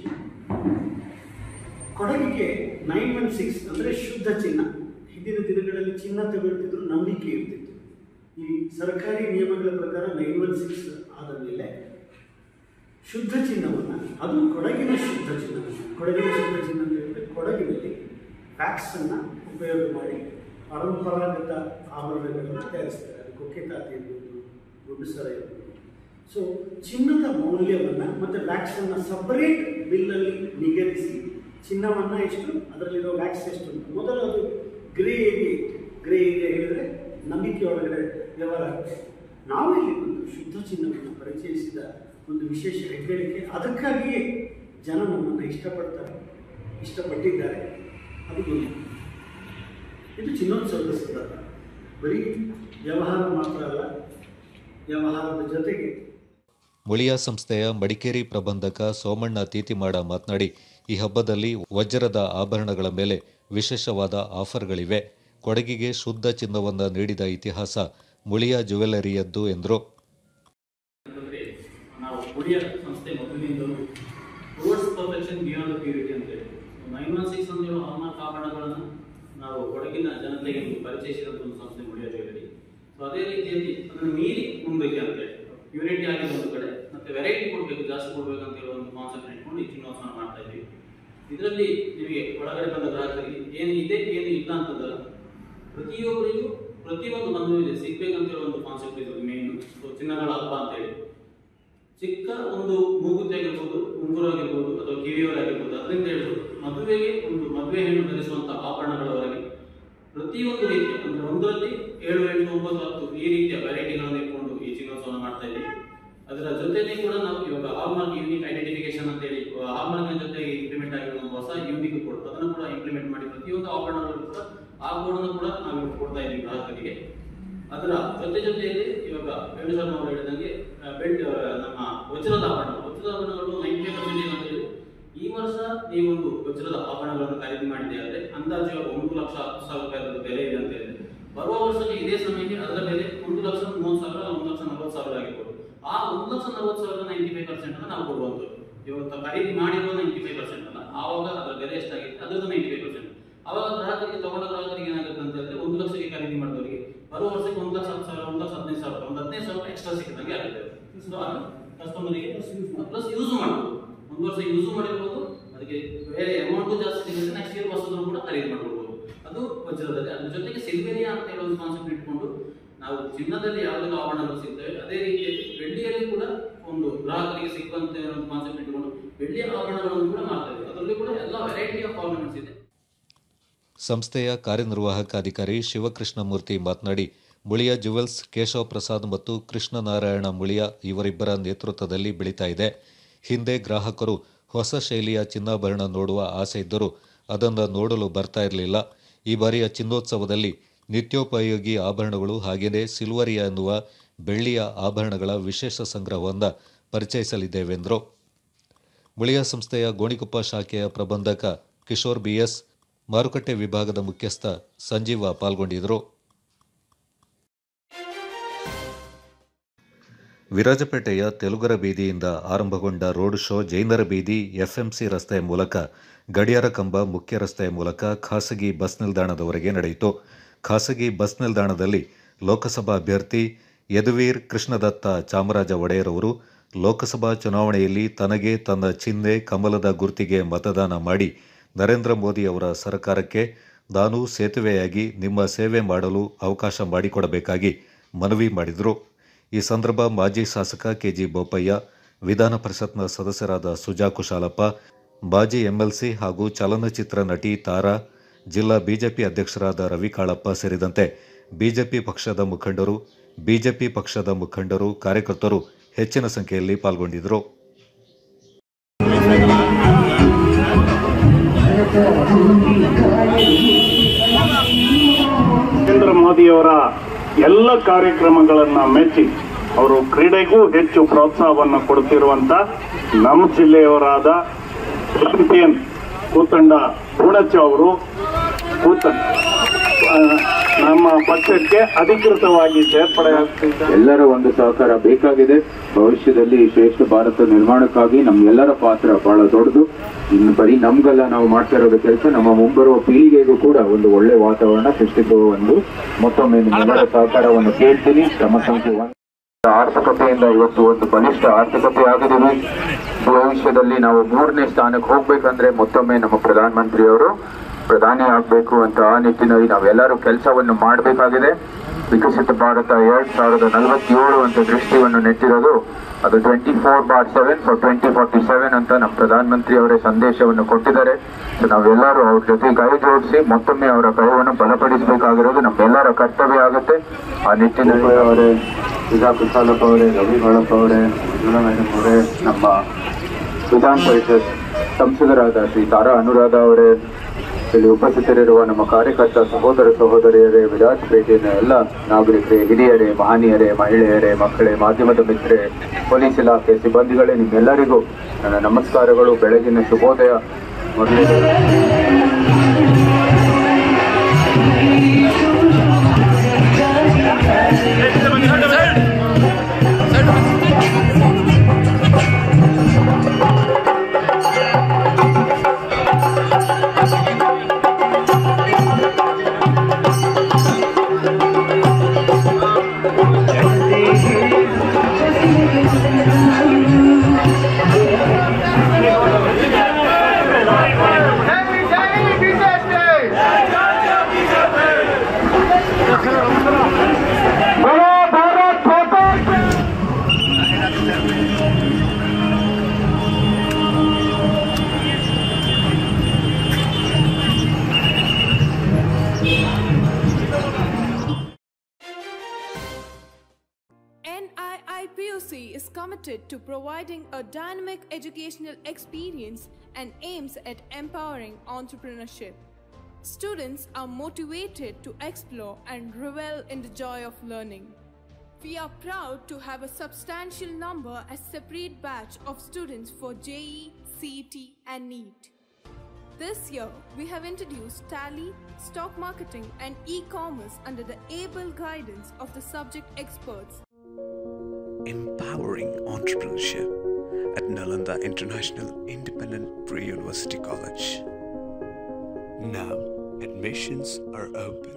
ಕೊಡಗಿಗೆ ನೈನ್ ಒನ್ ಸಿಕ್ಸ್ ಅಂದರೆ ಶುದ್ಧ ಚಿನ್ನ ಹಿಂದಿನ ದಿನಗಳಲ್ಲಿ ಚಿನ್ನ ತಗೊಳ್ತಿದ್ರು ನಂಬಿಕೆ ಇರ್ತಿತ್ತು ಈ ಸರ್ಕಾರಿ ನಿಯಮಗಳ ಪ್ರಕಾರ ನೈನ್ ಒನ್ ಸಿಕ್ಸ್ ಆದ ಮೇಲೆ ಶುದ್ಧ ಚಿನ್ನವನ್ನು ಅದು ಕೊಡಗಿನ ಶುದ್ಧ ಚಿನ್ನ ಕೊಡಗಿನ ಶುದ್ಧ ಚಿನ್ನ ಅಂತ ಹೇಳಿದ್ರೆ ಕೊಡಗಿನಲ್ಲಿ ವ್ಯಾಕ್ಸನ್ನು ಉಪಯೋಗ ಮಾಡಿ ಪರಂಪರಾಗತ ಆಭರಣಗಳನ್ನು ತಯಾರಿಸ್ತಾರೆ ಅದು ಕೊಕ್ಕೆ ತಾತಿ ಇರ್ಬೋದು ಗುಂಡು ಸರ ಇರ್ಬೋದು ಸೊ ಚಿನ್ನದ ಮೌಲ್ಯವನ್ನು ಮತ್ತು ವ್ಯಾಕ್ಸನ್ನು ಸಪರೇಟ್ ಬಿಲ್ಲಲ್ಲಿ ನಿಗದಿಸಿ ಚಿನ್ನವನ್ನು ಎಷ್ಟು ಅದರಲ್ಲಿರೋ ವ್ಯಾಕ್ಸ್ ಎಷ್ಟು ಅಂತ ಮೊದಲು ಅದು ಗ್ರೇ ಏರಿಯಾ ಗ್ರೇ ಏರಿಯಾ ಹೇಳಿದರೆ ನಂಬಿಕೆ ಒಳಗಡೆ ವ್ಯವಹಾರ ಆಗುತ್ತೆ ನಾವಿಲ್ಲಿ ಒಂದು ಶುದ್ಧ ಚಿನ್ನವನ್ನು ಪರಿಚಯಿಸಿದ ಒಂದು ವಿಶೇಷ ಹೆಗ್ಗಳಿಕೆ ಅದಕ್ಕಾಗಿಯೇ ಜನ ನಮ್ಮನ್ನು ಇಷ್ಟಪಡ್ತಾರೆ ಇಷ್ಟಪಟ್ಟಿದ್ದಾರೆ ಅದು ಒಂದು ಇದು ಚಿನ್ನೋತ್ಸವದ ಸಂದರ್ಭ ಬರೀ ವ್ಯವಹಾರ ಮಾತ್ರ ಅಲ್ಲ ವ್ಯವಹಾರದ ಜೊತೆಗೆ ಮುಳಿಯಾ ಸಂಸ್ಥೆಯ ಮಡಿಕೇರಿ ಪ್ರಬಂಧಕ ಸೋಮಣ್ಣ ತೀತಿಮಾಡ ಮಾತನಾಡಿ ಈ ಹಬ್ಬದಲ್ಲಿ ವಜ್ರದ ಆಭರಣಗಳ ಮೇಲೆ ವಿಶೇಷವಾದ ಆಫರ್ಗಳಿವೆ ಕೊಡಗಿಗೆ ಶುದ್ಧ ಚಿನ್ನವನ್ನು ನೀಡಿದ ಇತಿಹಾಸ ಮುಳಿಯಾ ಜ್ಯುವೆಲರಿಯದ್ದು ಎಂದರು ಅಂತಂದ್ರೆ ನಾವು ಉಳಿಯ ಸಂಸ್ಥೆ ಮೊದಲಿನಿಂದಲೂ ಟುವರ್ಡ್ಸ್ ಪರ್ಫೆಕ್ಷನ್ ಬಿಯಾಂಡ್ ಪ್ಯೂರಿಟಿ ಅಂತೇಳಿ ನೈನ್ ಒನ್ ಸಿಕ್ಸ್ ಅಂತ ಹೇಳೋ ಹಾಲ್ಮಾರ್ಕ್ ಆಭರಣಗಳನ್ನು ನಾವು ಕೊಡಗಿನ ಜನತೆಗೆ ಒಂದು ಪರಿಚಯಿಸಿದಂಥ ಒಂದು ಸಂಸ್ಥೆ ಮುಳಿಯ ಜ್ಯುವೆಲರಿ ಸೊ ಅದೇ ರೀತಿಯಲ್ಲಿ ಅದನ್ನು ಮೀರಿ ಮುಂದಕ್ಕೆ ಅಂತೇಳಿ ಪ್ಯೂರಿಟಿ ಆಗಿದೆ ಒಂದು ಕಡೆ ಮತ್ತೆ ವೆರೈಟಿ ಕೊಡಬೇಕು ಜಾಸ್ತಿ ಕೊಡಬೇಕು ಅಂತ ಹೇಳೋ ಒಂದು ಕಾನ್ಸೆಪ್ಟ್ ಇಟ್ಕೊಂಡು ಈ ಚಿನ್ನೋತ್ಸವ ಮಾಡ್ತಾ ಇದ್ದೀವಿ ಇದರಲ್ಲಿ ನಿಮಗೆ ಒಳಗಡೆ ಬಂದ ಗ್ರಾಹಕರಿಗೆ ಏನು ಇದೆ ಏನು ಇಲ್ಲ ಅಂತಂದ್ರೆ ಪ್ರತಿಯೊಬ್ಬರಿಗೂ ಪ್ರತಿಯೊಂದು ಮದುವೆಯಲ್ಲಿ ಸಿಗ್ಬೇಕಂತ ಹೇಳೋ ಒಂದು ಕಾನ್ಸೆಪ್ಟ್ ಇದೆ ಮೇನ್ ಚಿನ್ನಗಳ ಹಬ್ಬ ಅಂತೇಳಿ ಚಿಕ್ಕ ಒಂದು ಮೂಗುತಿ ಆಗಿರ್ಬೋದು ಉಂಗುರ ಆಗಿರ್ಬೋದು ಅಥವಾ ಕಿವಿಯೋರ ಆಗಿರ್ಬೋದು ಅದರಿಂದ ಹಿಡಿದು ಮದುವೆಗೆ ಒಂದು ಮದುವೆ ಹೆಣ್ಣು ಧರಿಸುವಂತ ಆಭರಣಗಳವರೆಗೆ ಪ್ರತಿಯೊಂದು ರೀತಿಯ ಅಂದ್ರೆ ಒಂದರಲ್ಲಿ ಏಳು ಎಂಟು ಒಂಬತ್ತು ಹತ್ತು ಈ ರೀತಿಯ ವೆರೈಟಿಗಳನ್ನು ಇಟ್ಕೊಂಡು ಈ ಚಿನ್ನೋತ್ಸವ ಮಾಡ್ತಾ ಇದ್ದೀವಿ ಅದರ ಜೊತೆನೇ ಕೂಡ ನಾವು ಇವಾಗ ಹಾಲ್ಮಾರ್ಕ್ ಯೂನಿಕ್ ಐಡೆಂಟಿಫಿಕೇಶನ್ ಅಂತ ಹೇಳಿ ಹಾಲ್ಮಾರ್ಕ್ನ ಜೊತೆಗೆ ಇಂಪ್ಲಿಮೆಂಟ್ ಆಗಿರೋ ಒಂದು ಹೊಸ ಯೂನಿಕ್ ಕೋಡ್ ಅದನ್ನು ಕೂಡ ಇಂಪ್ಲಿಮೆಂಟ್ ಮಾಡಿ ಪ್ರತಿಯೊಂದು ಆಭರಣಗಳು ಕೂಡ ಆ ಕೋಡನ್ನು ಕೂಡ ನಾವು ಕೊಡ್ತಾ ಇದ್ದೀವಿ ಗ್ರಾಹಕರಿಗೆ ಅದರ ಜೊತೆ ಜೊತೆಯಲ್ಲಿ ಇವಾಗ ವೇಣುಸ್ವಾಮಿ ಅವರು ಹೇಳಿದಂಗೆ ಆ, ಬೆಳ್ಳಿ ಆ, ನಮ್ಮ ವಜ್ರದ ಆಭರಣ ವಜ್ರದ ಆಭರಣಗಳು ನೈಂಟಿ ಪರ್ಸೆಂಟ್ ಏನು ಅಂತ ಹೇಳಿ ಈ ವರ್ಷ ನೀವೊಂದು ವಜ್ರದ ಆಭರಣಗಳನ್ನು ಖರೀದಿ ಮಾಡಿದೆ ಆದರೆ ಅಂದಾಜು ಇವಾಗ ಒಂದು ಲಕ್ಷ ಹತ್ತು ಸಾವಿರ ರೂಪಾಯಿ ಅದರ ಬೆಲೆ ಇದೆ ಅಂತ ಹೇಳಿದ್ರೆ ಬರುವ ವರ್ಷಕ್ಕೆ ಇದೇ ಸಮಯಕ್ಕೆ ಅದರ ಬೆಲೆ ಒಂದು ಲಕ್ಷ ಮೂವತ್ತು ಸಾವಿರ ಒಂದು ಲಕ್ಷ ನಲವತ್ತು ಸಾವಿರ ಆಗಿರ್ಬೋದು ಆ ಒಂದು ಲಕ್ಷ ನಲವತ್ತು ಸಾವಿರ ನೈಂಟಿ ಫೈವ್ ಪರ್ಸೆಂಟ್ ಅನ್ನ ನಾವು ಕೊಡುವಂಥದ್ದು ಇವತ್ತು ಖರೀದಿ ಮಾಡಿರೋ ನೈಂಟಿ ಫೈವ್ ಪರ್ಸೆಂಟ್ ಅಲ್ಲ ಆವಾಗ ಅದರ ಬೆಲೆ ಎಷ್ಟಾಗಿತ್ತು ಅದರದ್ದು ನೈಂಟಿ ಫೈವ್ ಪರ್ಸೆಂಟ್ ಅವಾಗ ಗ್ರಾಹಕರಿಗೆ ತಗೊಂಡ ಗ್ರಾಹಕರಿಗೆ ಏನಾಗುತ್ತೆ ಅಂತ ಹೇಳಿದ್ರೆ ಒಂದು ಲಕ್ಷಕ್ಕೆ ಖರೀದಿ ಮಾಡಿದವರಿಗೆ ಬರುವ ವರ್ಷಕ್ಕೆ ಒಂದು ಲಕ್ಷ ಹತ್ತು ಸಾವಿರ ಒಂದು ಲಕ್ಷ ಹದಿನೈದು ಸಾವಿರ ಒಂದು ಹದಿನೈದು ಸಾವಿರ ಎಕ್ಸ್ಟ್ರಾ ಸಿಕ್ಕಿದಂಗೆ ಆಗುತ್ತೆ ಸೊ ಅದು ಕಸ್ಟಮರಿಗೆ ಪ್ಲಸ್ ಯೂಸ್ ಮಾಡ್ಬೋದು ಒಂದು ವರ್ಷ ಯೂಸ್ ಮಾಡಿರ್ಬೋದು ಅದಕ್ಕೆ ಬೇರೆ ಅಮೌಂಟು ಜಾಸ್ತಿ ಸಿಗುತ್ತೆ ನೆಕ್ಸ್ಟ್ ಇಯರ್ ಹೊಸದನ್ನು ಕೂಡ ಖರೀದಿ ಮಾಡ್ಕೊಳ್ಬೋದು ಅದು ವಜ್ರದಲ್ಲಿ ಅದ್ರ ಜೊತೆಗೆ ಸಿಲ್ವೇರಿಯಾ ಅಂತ ಹೇಳೋ ಒಂದು ಕಾನ್ಸೆಪ್ಟ್ ಇಟ್ಕೊಂಡು ನಾವು ಚಿನ್ನದಲ್ಲಿ ಯಾವುದೆಲ್ಲ ಆಭರಣಗಳು ಸಿಗ್ತವೆ ಅದೇ ರೀತಿಯಲ್ಲಿ ಬೆಳ್ಳಿಯಲ್ಲಿ ಕೂಡ ಒಂದು ಗ್ರಾಹಕರಿಗೆ ಸಿಕ್ಕಂತ ಒಂದು ಕಾನ್ಸೆಪ್ಟ್ ಇಟ್ಕೊಂಡು ಬೆಳ್ಳಿಯ ಆಭರಣಗಳನ್ನು ಕೂಡ ಮಾಡ್ತೇವೆ ಅದರಲ್ಲಿ ಕೂಡ ಎಲ್ಲ ವೆರೈಟಿ ಆಫ್ ಆರ್ನಮೆಂಟ್ಸ್ ಇದೆ ಸಂಸ್ಥೆಯ ಕಾರ್ಯನಿರ್ವಾಹಕ ಅಧಿಕಾರಿ ಶಿವಕೃಷ್ಣಮೂರ್ತಿ ಮಾತನಾಡಿ ಮುಳಿಯ ಜುವೆಲ್ಸ್ ಕೇಶವ ಪ್ರಸಾದ್ ಮತ್ತು ಕೃಷ್ಣನಾರಾಯಣ ಮುಳಿಯ ಇವರಿಬ್ಬರ ನೇತೃತ್ವದಲ್ಲಿ ಬೆಳೀತಾ ಇದೆ ಹಿಂದೆ ಗ್ರಾಹಕರು ಹೊಸ ಶೈಲಿಯ ಚಿನ್ನಾಭರಣ ನೋಡುವ ಆಸೆ ಇದ್ದರೂ ಅದನ್ನು ನೋಡಲು ಬರ್ತಾ ಇರಲಿಲ್ಲ ಈ ಬಾರಿಯ ಚಿನ್ನೋತ್ಸವದಲ್ಲಿ ನಿತ್ಯೋಪಯೋಗಿ ಆಭರಣಗಳು ಹಾಗೆಯೇ ಸಿಲ್ವರಿಯ ಎನ್ನುವ ಬೆಳ್ಳಿಯ ಆಭರಣಗಳ ವಿಶೇಷ ಸಂಗ್ರಹವನ್ನು ಪರಿಚಯಿಸಲಿದ್ದೇವೆಂದರು ಮುಳಿಯ ಸಂಸ್ಥೆಯ ಗೋಣಿಕೊಪ್ಪ ಶಾಖೆಯ ಪ್ರಬಂಧಕ ಕಿಶೋರ್ ಬಿಎಸ್ ಮಾರುಕಟ್ಟೆ ವಿಭಾಗದ ಮುಖ್ಯಸ್ಥ ಸಂಜೀವ ಪಾಲ್ಗೊಂಡಿದ್ದರು ವಿರಾಜಪೇಟೆಯ ತೆಲುಗರ ಬೀದಿಯಿಂದ ಆರಂಭಗೊಂಡ ರೋಡ್ ಶೋ ಜೈನರ ಬೀದಿ ಎಫ್ಎಂಸಿ ರಸ್ತೆಯ ಮೂಲಕ ಗಡಿಯಾರ ಕಂಬ ಮುಖ್ಯ ರಸ್ತೆಯ ಮೂಲಕ ಖಾಸಗಿ ಬಸ್ ನಿಲ್ದಾಣದವರೆಗೆ ನಡೆಯಿತು ಖಾಸಗಿ ಬಸ್ ನಿಲ್ದಾಣದಲ್ಲಿ ಲೋಕಸಭಾ ಅಭ್ಯರ್ಥಿ ಯದುವೀರ್ ಕೃಷ್ಣದತ್ತ ಚಾಮರಾಜ ಒಡೆಯರ್ ಅವರು ಲೋಕಸಭಾ ಚುನಾವಣೆಯಲ್ಲಿ ತನಗೆ ತನ್ನ ಚಿಹ್ನೆ ಕಮಲದ ಗುರ್ತಿಗೆ ಮತದಾನ ಮಾಡಿ ನರೇಂದ್ರ ಮೋದಿ ಅವರ ಸರ್ಕಾರಕ್ಕೆ ನಾನು ಸೇತುವೆಯಾಗಿ ನಿಮ್ಮ ಸೇವೆ ಮಾಡಲು ಅವಕಾಶ ಮಾಡಿಕೊಡಬೇಕಾಗಿ ಮನವಿ ಮಾಡಿದರು ಈ ಸಂದರ್ಭ ಮಾಜಿ ಶಾಸಕ ಕೆಜಿ ಬೋಪಯ್ಯ ವಿಧಾನ ಪರಿಷತ್ನ ಸದಸ್ಯರಾದ ಸುಜಾ ಕುಶಾಲಪ್ಪ ಮಾಜಿ ಎಂಎಲ್ಸಿ ಹಾಗೂ ಚಲನಚಿತ್ರ ನಟಿ ತಾರಾ ಜಿಲ್ಲಾ ಬಿಜೆಪಿ ಅಧ್ಯಕ್ಷರಾದ ರವಿ ಕಾಳಪ್ಪ ಸೇರಿದಂತೆ ಬಿಜೆಪಿ ಪಕ್ಷದ ಮುಖಂಡರು ಬಿಜೆಪಿ ಪಕ್ಷದ ಮುಖಂಡರು ಕಾರ್ಯಕರ್ತರು ಹೆಚ್ಚಿನ ಸಂಖ್ಯೆಯಲ್ಲಿ ಪಾಲ್ಗೊಂಡಿದ್ದರು ನರೇಂದ್ರ ಮೋದಿಯವರ ಎಲ್ಲ ಕಾರ್ಯಕ್ರಮಗಳನ್ನ ಮೆಚ್ಚಿ ಅವರು ಕ್ರೀಡೆಗೂ ಹೆಚ್ಚು ಪ್ರೋತ್ಸಾಹವನ್ನು ಕೊಡ್ತಿರುವಂತ ನಮ್ಮ ಜಿಲ್ಲೆಯವರಾದ ಚಾಂಪಿಯನ್ ಕೂತಂಡ ಪೂಣಚ್ಚ ಅವರು ಕೂತ ಆ, ನಮ್ಮ ಪಕ್ಷಕ್ಕೆ ಅಧಿಕೃತವಾಗಿ ಸೇರ್ಪಡೆ ಆಗ್ತಿದ್ದಾರೆ ಎಲ್ಲರ ಒಂದು ಸಹಕಾರ ಬೇಕಾಗಿದೆ ಭವಿಷ್ಯದಲ್ಲಿ ಶ್ರೇಷ್ಠ ಭಾರತ ನಿರ್ಮಾಣಕ್ಕಾಗಿ ನಮ್ಮೆಲ್ಲರ ಪಾತ್ರ ಬಹಳ ದೊಡ್ಡದು ಇನ್ನು ಬರೀ ನಮ್ಗಲ್ಲ ನಾವು ಮಾಡ್ತಾ ಇರೋದು ಕೆಲಸ ನಮ್ಮ ಮುಂಬರುವ ಪೀಳಿಗೆಗೂ ಕೂಡ ಒಂದು ಒಳ್ಳೆ ವಾತಾವರಣ ಸೃಷ್ಟಿಸುವ ಒಂದು ಮತ್ತೊಮ್ಮೆ ನಿಮ್ಮೆಲ್ಲರ ಸಹಕಾರವನ್ನು ಕೇಳ್ತೀನಿ ಕ್ರಮ ಸಂಖ್ಯೆ ಒಂದು ಆರ್ಥಿಕತೆಯಿಂದ ಇವತ್ತು ಒಂದು ಬಲಿಷ್ಠ ಆರ್ಥಿಕತೆ ಆಗಿದ್ದೀವಿ ಭವಿಷ್ಯದಲ್ಲಿ ನಾವು ಮೂರನೇ ಸ್ಥಾನಕ್ಕೆ ಹೋಗ್ಬೇಕಂದ್ರೆ ಮತ್ತೊಮ್ಮೆ ನಮ್ಮ ಪ್ರಧಾನಮಂತ್ರಿಯವರು ಪ್ರಧಾನಿ ಆಗಬೇಕು ಅಂತ ಆ ನಿಟ್ಟಿನಲ್ಲಿ ನಾವೆಲ್ಲರೂ ಕೆಲಸವನ್ನು ಮಾಡಬೇಕಾಗಿದೆ ವಿಕಸಿತ ಭಾರತ ಎರಡ್ ಸಾವಿರದ ನಲವತ್ತೇಳು ಅಂತ ದೃಷ್ಟಿಯನ್ನು ನೆಟ್ಟಿರೋದು ಅದು twenty four bar seven for twenty forty seven ಅಂತ ನಮ್ಮ ಪ್ರಧಾನಮಂತ್ರಿ ಅವರೇ ಸಂದೇಶವನ್ನು ಕೊಟ್ಟಿದ್ದಾರೆ ಸೊ ನಾವೆಲ್ಲರೂ ಅವ್ರ ಜೊತೆ ಕೈ ಜೋಡಿಸಿ ಮತ್ತೊಮ್ಮೆ ಅವರ ಕೈವನ್ನು ಬಲಪಡಿಸಬೇಕಾಗಿರೋದು ನಮ್ಮೆಲ್ಲರ ಕರ್ತವ್ಯ ಆಗುತ್ತೆ ಆ ನಿಟ್ಟಿನಲ್ಲಿ ಅವರೇ ಸುಜಾ ಕುಶಾಲಪ್ಪ ಅವರೇ ರವಿ ಹೊಳಪ್ಪ ಅವರೇ ಮಂಜುಳಾ ಮೇಡಮ್ ಅವರೇ ನಮ್ಮ ವಿಧಾನ ಪರಿಷತ್ ಸಂಸದರಾದ ಶ್ರೀ ತಾರಾ ಅನುರಾಧ ಅವರೇ ಇಲ್ಲಿ ಉಪಸ್ಥಿತರಿರುವ ನಮ್ಮ ಕಾರ್ಯಕರ್ತ ಸಹೋದರ ಸಹೋದರಿಯರೇ ವಿರಾಜಪೇಟೆಯ ಎಲ್ಲ ನಾಗರಿಕರೇ ಹಿರಿಯರೇ ಮಹನೀಯರೇ ಮಹಿಳೆಯರೇ ಮಕ್ಕಳೇ ಮಾಧ್ಯಮದ ಮಿತ್ರರೇ ಪೊಲೀಸ್ ಇಲಾಖೆ ಸಿಬ್ಬಂದಿಗಳೇ ನಿಮ್ಮೆಲ್ಲರಿಗೂ ನನ್ನ ನಮಸ್ಕಾರಗಳು ಬೆಳಗಿನ ಶುಭೋದಯ ಮೊದಲಿಗೆ NIIPOC is committed to providing a dynamic educational experience and aims at empowering entrepreneurship. Students are motivated to explore and revel in the joy of learning. We are proud to have a substantial number as separate batch of students for JE, CET and NEET. This year, we have introduced Tally, stock marketing and e-commerce under the able guidance of the subject experts. Empowering entrepreneurship at Nalanda International Independent Pre-University College. Now, admissions are open.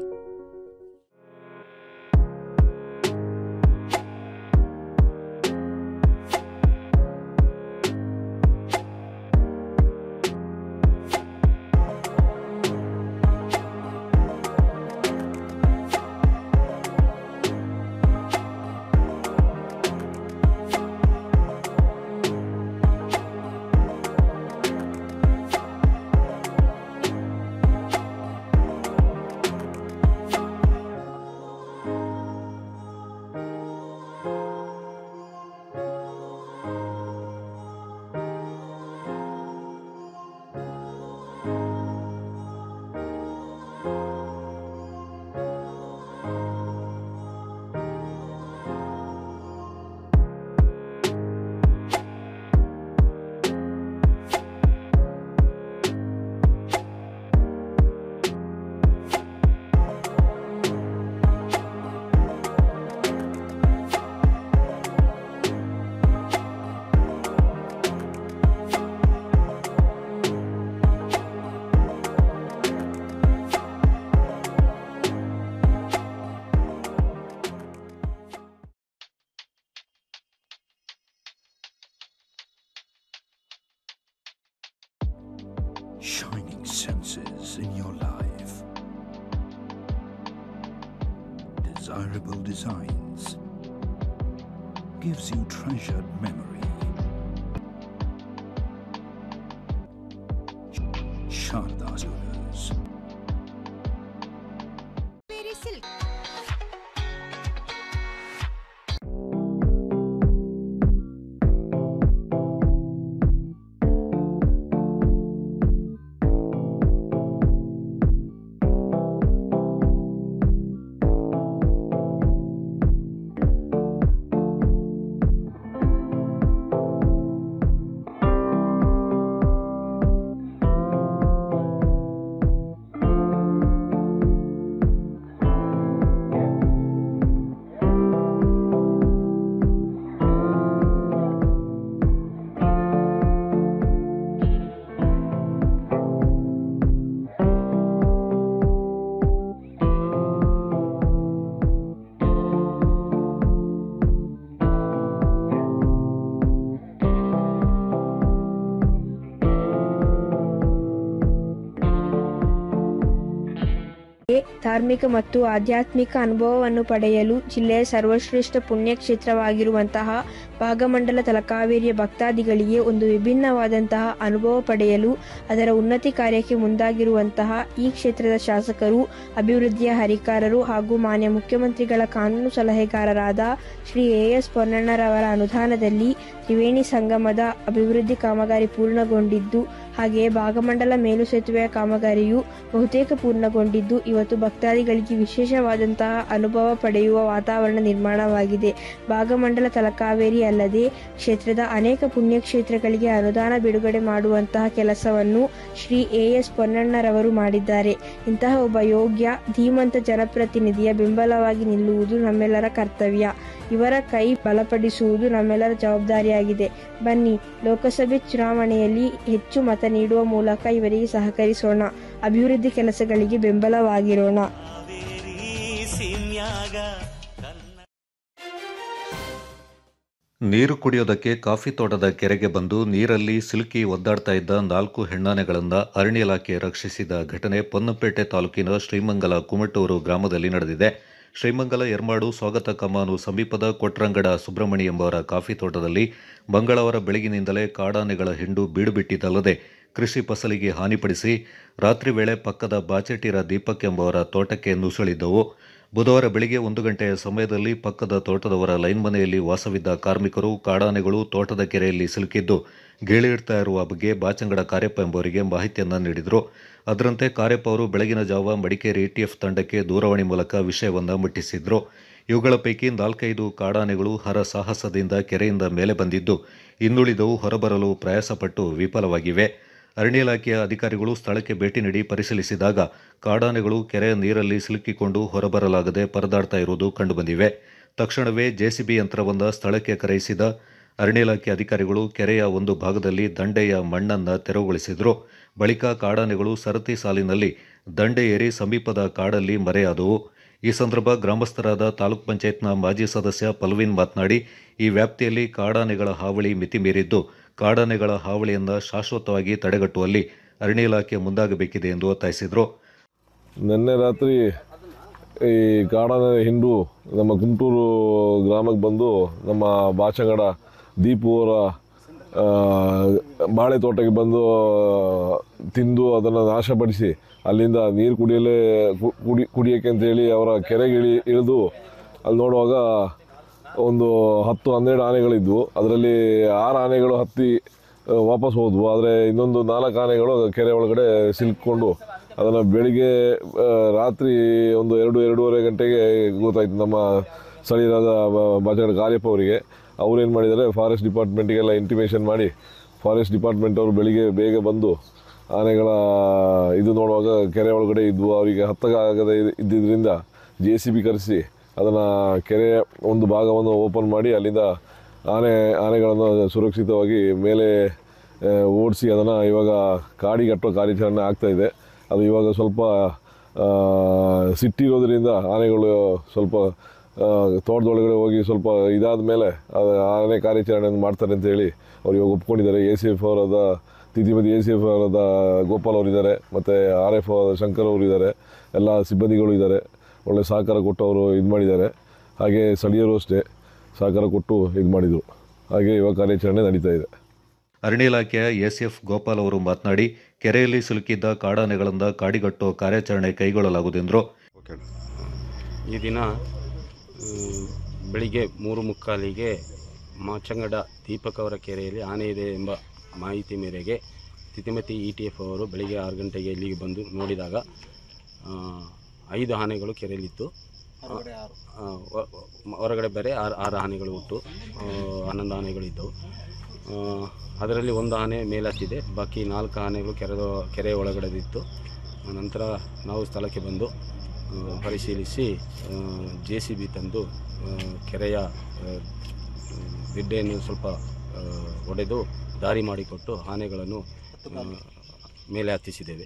shining senses in your life. Desirable designs gives you treasured memory. Sharda Jewelers. ಧಾರ್ಮಿಕ ಮತ್ತು ಆಧ್ಯಾತ್ಮಿಕ ಅನುಭವವನ್ನು ಪಡೆಯಲು ಜಿಲ್ಲೆಯ ಸರ್ವಶ್ರೇಷ್ಠ ಪುಣ್ಯಕ್ಷೇತ್ರವಾಗಿರುವಂತಹ ಭಾಗಮಂಡಲ ತಲಕಾವೇರಿಯ ಭಕ್ತಾದಿಗಳಿಗೆ ಒಂದು ವಿಭಿನ್ನವಾದಂತಹ ಅನುಭವ ಪಡೆಯಲು ಅದರ ಉನ್ನತಿ ಕಾರ್ಯಕ್ಕೆ ಮುಂದಾಗಿರುವಂತಹ ಈ ಕ್ಷೇತ್ರದ ಶಾಸಕರು ಅಭಿವೃದ್ಧಿಯ ಹರಿಕಾರರು ಹಾಗೂ ಮಾನ್ಯ ಮುಖ್ಯಮಂತ್ರಿಗಳ ಕಾನೂನು ಸಲಹೆಗಾರರಾದ ಶ್ರೀ ಎ ಎಸ್ ಪೊನ್ನಣ್ಣರವರ ಅನುದಾನದಲ್ಲಿ ತ್ರಿವೇಣಿ ಸಂಗಮದ ಅಭಿವೃದ್ಧಿ ಕಾಮಗಾರಿ ಪೂರ್ಣಗೊಂಡಿದ್ದು ಹಾಗೆಯೇ ಭಾಗಮಂಡಲ ಮೇಲು ಸೇತುವೆಯ ಕಾಮಗಾರಿಯು ಬಹುತೇಕ ಪೂರ್ಣಗೊಂಡಿದ್ದು ಇವತ್ತು ಭಕ್ತಾದಿಗಳಿಗೆ ವಿಶೇಷವಾದಂತಹ ಅನುಭವ ಪಡೆಯುವ ವಾತಾವರಣ ನಿರ್ಮಾಣವಾಗಿದೆ ಭಾಗಮಂಡಲ ತಲಕಾವೇರಿ ಅಲ್ಲದೆ ಕ್ಷೇತ್ರದ ಅನೇಕ ಪುಣ್ಯಕ್ಷೇತ್ರಗಳಿಗೆ ಅನುದಾನ ಬಿಡುಗಡೆ ಮಾಡುವಂತಹ ಕೆಲಸವನ್ನು ಶ್ರೀ ಎ ಎಸ್ ಪೊನ್ನಣ್ಣರವರು ಮಾಡಿದ್ದಾರೆ ಇಂತಹ ಒಬ್ಬ ಯೋಗ್ಯ ಧೀಮಂತ ಜನಪ್ರತಿನಿಧಿಯ ಬೆಂಬಲವಾಗಿ ನಿಲ್ಲುವುದು ನಮ್ಮೆಲ್ಲರ ಕರ್ತವ್ಯ ಇವರ ಕೈ ಬಲಪಡಿಸುವುದು ನಮ್ಮೆಲ್ಲರ ಜವಾಬ್ದಾರಿಯಾಗಿದೆ ಬನ್ನಿ ಲೋಕಸಭೆ ಚುನಾವಣೆಯಲ್ಲಿ ಹೆಚ್ಚು ಮತ ನೀಡುವ ಮೂಲಕ ಇವರಿಗೆ ಸಹಕರಿಸೋಣ ಅಭಿವೃದ್ಧಿ ಕೆಲಸಗಳಿಗೆ ಬೆಂಬಲವಾಗಿರೋಣ ನೀರು ಕುಡಿಯೋದಕ್ಕೆ ಕಾಫಿ ತೋಟದ ಕೆರೆಗೆ ಬಂದು ನೀರಲ್ಲಿ ಸಿಲುಕಿ ಒದ್ದಾಡ್ತಾ ಇದ್ದ ನಾಲ್ಕು ಹೆಣ್ಣಾನೆಗಳನ್ನು ಅರಣ್ಯ ಇಲಾಖೆ ರಕ್ಷಿಸಿದ ಘಟನೆ ಪೊನ್ನಪೇಟೆ ತಾಲೂಕಿನ ಶ್ರೀಮಂಗಲ ಕುಮಟೂರು ಗ್ರಾಮದಲ್ಲಿ ನಡೆದಿದೆ ಶ್ರೀಮಂಗಲ ಎರ್ಮಾಡು ಸ್ವಾಗತ ಕಮಾನು ಸಮೀಪದ ಕೊಟ್ರಂಗಡ ಸುಬ್ರಹ್ಮಣಿ ಎಂಬವರ ಕಾಫಿ ತೋಟದಲ್ಲಿ ಮಂಗಳವಾರ ಬೆಳಗಿನಿಂದಲೇ ಕಾಡಾನೆಗಳ ಹಿಂಡು ಬೀಡುಬಿಟ್ಟಿದ್ದಲ್ಲದೆ ಕೃಷಿ ಫಸಲಿಗೆ ಹಾನಿಪಡಿಸಿ ರಾತ್ರಿ ವೇಳೆ ಪಕ್ಕದ ಬಾಚೆಟಿರ ದೀಪಕ್ ಎಂಬವರ ತೋಟಕ್ಕೆ ನುಸುಳಿದ್ದವು ಬುಧವಾರ ಬೆಳಿಗ್ಗೆ ಒಂದು ಗಂಟೆಯ ಸಮಯದಲ್ಲಿ ಪಕ್ಕದ ತೋಟದವರ ಲೈನ್ ಮನೆಯಲ್ಲಿ ವಾಸವಿದ್ದ ಕಾರ್ಮಿಕರು ಕಾಡಾನೆಗಳು ತೋಟದ ಕೆರೆಯಲ್ಲಿ ಸಿಲುಕಿದ್ದು ಗೇಳಿಡ್ತಾ ಇರುವ ಬಗ್ಗೆ ಬಾಚಂಗಡ ಕಾರ್ಯಪ್ಪ ಎಂಬುವರಿಗೆ ಮಾಹಿತಿಯನ್ನು ನೀಡಿದರು ಅದರಂತೆ ಕಾರ್ಯಪ್ಪ ಅವರು ಬೆಳಗಿನ ಜಾವ ಮಡಿಕೇರಿ ಟಿಎಫ್ ತಂಡಕ್ಕೆ ದೂರವಾಣಿ ಮೂಲಕ ವಿಷಯವನ್ನು ಮುಟ್ಟಿಸಿದ್ರು ಇವುಗಳ ಪೈಕಿ ನಾಲ್ಕೈದು ಕಾಡಾನೆಗಳು ಹರ ಸಾಹಸದಿಂದ ಕೆರೆಯಿಂದ ಮೇಲೆ ಬಂದಿದ್ದು ಇನ್ನುಳಿದವು ಹೊರಬರಲು ಪ್ರಯಾಸಪಟ್ಟು ವಿಫಲವಾಗಿವೆ ಅರಣ್ಯ ಇಲಾಖೆಯ ಅಧಿಕಾರಿಗಳು ಸ್ಥಳಕ್ಕೆ ಭೇಟಿ ನೀಡಿ ಪರಿಶೀಲಿಸಿದಾಗ ಕಾಡಾನೆಗಳು ಕೆರೆಯ ನೀರಲ್ಲಿ ಸಿಲುಕಿಕೊಂಡು ಹೊರಬರಲಾಗದೆ ಪರದಾಡ್ತಾ ಇರುವುದು ಕಂಡುಬಂದಿವೆ ತಕ್ಷಣವೇ ಜೆಸಿಬಿ ಯಂತ್ರವೊಂದ ಸ್ಥಳಕ್ಕೆ ಕರೆಯಿಸಿದ ಅರಣ್ಯ ಇಲಾಖೆ ಅಧಿಕಾರಿಗಳು ಕೆರೆಯ ಒಂದು ಭಾಗದಲ್ಲಿ ದಂಡೆಯ ಮಣ್ಣನ್ನು ತೆರವುಗೊಳಿಸಿದರು ಬಳಿಕ ಕಾಡಾನೆಗಳು ಸರತಿ ಸಾಲಿನಲ್ಲಿ ದಂಡೆ ಏರಿ ಸಮೀಪದ ಕಾಡಲ್ಲಿ ಮರೆಯಾದವು ಈ ಸಂದರ್ಭ ಗ್ರಾಮಸ್ಥರಾದ ತಾಲೂಕ್ ಪಂಚಾಯತ್ನ ಮಾಜಿ ಸದಸ್ಯ ಪಲ್ವಿನ್ ಮಾತನಾಡಿ ಈ ವ್ಯಾಪ್ತಿಯಲ್ಲಿ ಕಾಡಾನೆಗಳ ಹಾವಳಿ ಮಿತಿ ಮೀರಿದ್ದು ಕಾಡಾನೆಗಳ ಹಾವಳಿಯನ್ನು ಶಾಶ್ವತವಾಗಿ ತಡೆಗಟ್ಟುವಲ್ಲಿ ಅರಣ್ಯ ಇಲಾಖೆ ಮುಂದಾಗಬೇಕಿದೆ ಎಂದು ಒತ್ತಾಯಿಸಿದರು ನಿನ್ನೆ ರಾತ್ರಿ ಈ ಕಾಡಾನೆ ಹಿಂಡು ನಮ್ಮ ಗುಂಟೂರು ಗ್ರಾಮಕ್ಕೆ ಬಂದು ನಮ್ಮ ಬಾಚಗಡ ದೀಪು ಅವರ ಆ, ಬಾಳೆ ತೋಟಕ್ಕೆ ಬಂದು ತಿಂದು ಅದನ್ನು ನಾಶಪಡಿಸಿ ಅಲ್ಲಿಂದ ನೀರು ಕುಡಿಯಲೇ ಕು- ಕುಡಿ ಕುಡಿಯೋಕ್ಕೆ ಅಂತೇಳಿ ಅವರ ಕೆರೆಗೆ ಇಳಿ ಇಳಿದು ಅಲ್ಲಿ ನೋಡುವಾಗ ಒಂದು ಹತ್ತು ಹನ್ನೆರಡು ಆನೆಗಳಿದ್ವು ಅದರಲ್ಲಿ ಆರು ಆನೆಗಳು ಹತ್ತಿ ಆ, ವಾಪಸ್ ಹೋದ್ವು ಆದರೆ ಇನ್ನೊಂದು ನಾಲ್ಕು ಆನೆಗಳು ಕೆರೆ ಒಳಗಡೆ ಸಿಲುಕೊಂಡು ಅದನ್ನು ಬೆಳಿಗ್ಗೆ ಆ, ರಾತ್ರಿ ಒಂದು ಎರಡು ಎರಡೂವರೆ ಗಂಟೆಗೆ ಗೊತ್ತಾಯ್ತು ನಮ್ಮ ಸ್ಥಳೀಯರಾದ ಬಾಚಗಡ ಕಾರ್ಯಪ್ಪ ಅವರಿಗೆ ಅವ್ರೇನು ಮಾಡಿದ್ದಾರೆ ಫಾರೆಸ್ಟ್ ಡಿಪಾರ್ಟ್ಮೆಂಟಿಗೆಲ್ಲ ಇಂಟಿಮೇಷನ್ ಮಾಡಿ ಫಾರೆಸ್ಟ್ ಡಿಪಾರ್ಟ್ಮೆಂಟ್ ಅವರು ಬೆಳಿಗ್ಗೆ ಬೇಗ ಬಂದು ಆನೆಗಳ ಇದು ನೋಡುವಾಗ ಕೆರೆ ಒಳಗಡೆ ಇದ್ವು ಅವರಿಗೆ ಹತ್ತಕ್ಕಾಗದೆ ಇದ್ದಿದ್ದರಿಂದ ಜೆ ಸಿ ಬಿ ಕರೆಸಿ ಅದನ್ನು ಕೆರೆಯ ಒಂದು ಭಾಗವನ್ನು ಓಪನ್ ಮಾಡಿ ಅಲ್ಲಿಂದ ಆನೆ ಆನೆಗಳನ್ನು ಸುರಕ್ಷಿತವಾಗಿ ಮೇಲೆ ಓಡಿಸಿ ಅದನ್ನು ಇವಾಗ ಕಾಡಿಗಟ್ಟುವ ಕಾರ್ಯಾಚರಣೆ ಆಗ್ತಾಯಿದೆ ಅದು ಇವಾಗ ಸ್ವಲ್ಪ ಆ, ಸಿಟ್ಟಿರೋದ್ರಿಂದ ಆನೆಗಳು ಸ್ವಲ್ಪ ಆ, ತೋಟದೊಳಗಡೆ ಹೋಗಿ ಸ್ವಲ್ಪ ಇದಾದ ಮೇಲೆ ಅದು ಆನೆ ಕಾರ್ಯಾಚರಣೆಯನ್ನು ಮಾಡ್ತಾರೆ ಅಂತ ಹೇಳಿ ಅವ್ರು ಇವಾಗ ಒಪ್ಕೊಂಡಿದ್ದಾರೆ ಎ ಸಿ ಎಫ್ ಅವರಾದ ತಿಥಿಮತಿ ಎ ಸಿ ಎಫ್ ಅವರಾದ ಗೋಪಾಲ್ ಅವರಿದ್ದಾರೆ ಮತ್ತು ಆರ್ ಎಫ್ ಅವರಾದ ಶಂಕರ್ ಅವರು ಇದ್ದಾರೆ ಎಲ್ಲ ಸಿಬ್ಬಂದಿಗಳು ಇದ್ದಾರೆ ಒಳ್ಳೆ ಸಹಕಾರ ಕೊಟ್ಟು ಅವರು ಇದು ಮಾಡಿದ್ದಾರೆ ಹಾಗೆ ಸ್ಥಳೀಯರು ಅಷ್ಟೇ ಸಹಕಾರ ಕೊಟ್ಟು ಇದು ಮಾಡಿದರು ಹಾಗೆ ಇವಾಗ ಕಾರ್ಯಾಚರಣೆ ನಡೀತಾ ಇದೆ ಅರಣ್ಯ ಇಲಾಖೆಯ ಎಸ್ಎಫ್ ಗೋಪಾಲ್ ಅವರು ಮಾತನಾಡಿ ಕೆರೆಯಲ್ಲಿ ಸಿಲುಕಿದ್ದ ಕಾಡಾನೆಗಳಿಂದ ಕಾಡಿಗಟ್ಟುವ ಕಾರ್ಯಾಚರಣೆ ಕೈಗೊಳ್ಳಲಾಗುವುದೆಂದರು ಈ ದಿನ ಮ್, ಬೆಳಿಗ್ಗೆ ಮೂರು ಮುಕ್ಕಾಲಿಗೆ ಮಾಚಂಗಡ ದೀಪಕ್ ಅವರ ಕೆರೆಯಲ್ಲಿ ಆನೆ ಇದೆ ಎಂಬ ಮಾಹಿತಿ ಮೇರೆಗೆ ತಿತಿಮತಿ ಇ ಟಿ ಎಫ್ ಅವರು ಬೆಳಿಗ್ಗೆ ಆರು ಗಂಟೆಗೆ ಇಲ್ಲಿಗೆ ಬಂದು ನೋಡಿದಾಗ ಆ, ಐದು ಆನೆಗಳು ಕೆರೆಯಲ್ಲಿತ್ತು ಆ, ಹೊ- ಹೊರಗಡೆ ಬೇರೆ ಆರು ಆರು ಆನೆಗಳು ಉಂಟು ಆ, ಹನ್ನೊಂದು ಆನೆಗಳಿದ್ದವು ಆ, ಅದರಲ್ಲಿ ಒಂದು ಆನೆ ಮೇಲತ್ತಿದೆ ಬಾಕಿ ನಾಲ್ಕು ಆನೆಗಳು ಕೆರೆದ ಕೆರೆ ಒಳಗಡೆದಿತ್ತು ನಂತರ ನಾವು ಸ್ಥಳಕ್ಕೆ ಬಂದು ಆ, ಪರಿಶೀಲಿಸಿ ಜೆ ಸಿ ಬಿ ತಂದು ಆ, ಕೆರೆಯ ಆ, ದಿಡ್ಡೆಯನ್ನು ಸ್ವಲ್ಪ ಆ, ಒಡೆದು ದಾರಿ ಮಾಡಿಕೊಟ್ಟು ಆನೆಗಳನ್ನು ಆ, ಮೇಲೆ ಹತ್ತಿಸಿದ್ದೇವೆ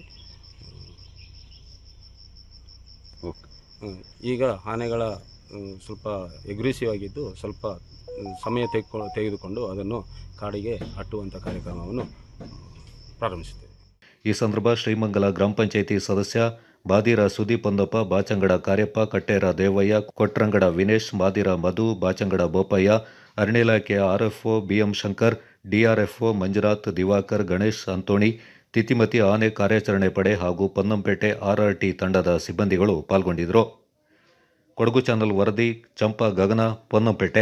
ಆ, ಈಗ ಆನೆಗಳ ಆ, ಸ್ವಲ್ಪ ಎಗ್ರೆಸಿವ್ ಆಗಿದ್ದು ಸ್ವಲ್ಪ ಆ, ಸಮಯ ತೆಗೆದುಕೊಂಡು ತೆಗೆದುಕೊಂಡು ಅದನ್ನು ಕಾಡಿಗೆ ಅಟ್ಟುವಂಥ ಕಾರ್ಯಕ್ರಮವನ್ನು ಪ್ರಾರಂಭಿಸುತ್ತೇವೆ ಈ ಸಂದರ್ಭ ಶ್ರೀಮಂಗಲ ಗ್ರಾಮ ಪಂಚಾಯಿತಿ ಸದಸ್ಯ ಬಾದಿರ ಸುದೀಪ್ ಹೊಂದಪ್ಪ ಬಾಚಂಗಡ ಕಾರ್ಯಪ್ಪ ಕಟ್ಟೇರ ದೇವಯ್ಯ ಕೊಟ್ರಂಗಡ ವಿನೇಶ್ ಮಾದಿರ ಮಧು ಬಾಚಂಗಡ ಬೋಪಯ್ಯ ಅರಣ್ಯ ಇಲಾಖೆಯ RFO BM Shankar DRFO Manjunath Diwakar Ganesh Antony Thithimathi ಆನೆ ಕಾರ್ಯಾಚರಣೆ ಪಡೆ ಹಾಗೂ ಪೊನ್ನಂಪೇಟೆ ಆರ್ಆರ್ಟಿ ತಂಡದ ಸಿಬ್ಬಂದಿಗಳು ಪಾಲ್ಗೊಂಡಿದ್ದರು ಕೊಡಗು ಚಾನಲ್ ವರದಿ ಚಂಪಾ ಗಗನ ಪೊನ್ನಂಪೇಟೆ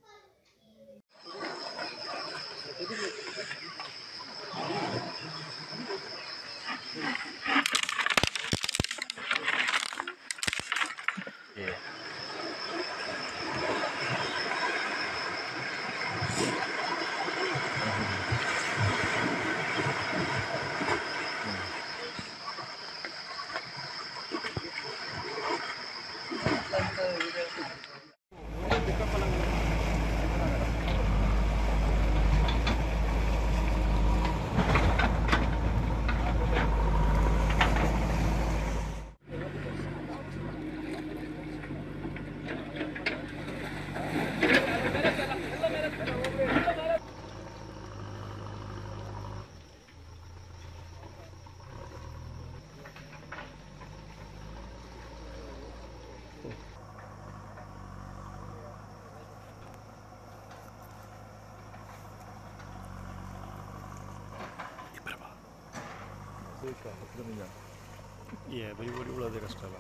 ಏ ಬರೀ ಓಡಿ ಉಳೋದೇ ಕಷ್ಟ ಅಲ್ಲ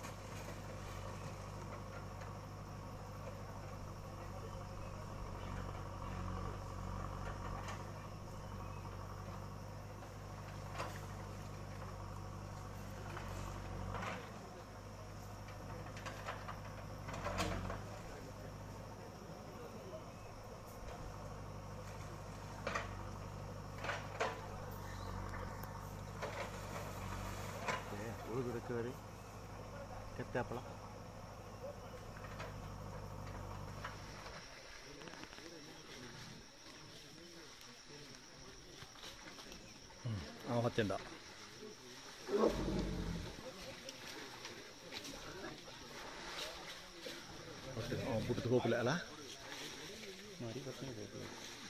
ಉಳಿದು ಕರಿ ಕೆತ್ತೆ ಹಪ್ಪಳ ಹಾಂ ಹತ್ತಿಂದ ಬಿಟ್ಟು ಹೋಗಲ್ಲ ಅಲ್ಲ ಮಾಡಿ ಬರ್ತೀನಿ ಹೋಗ್ಲಿ.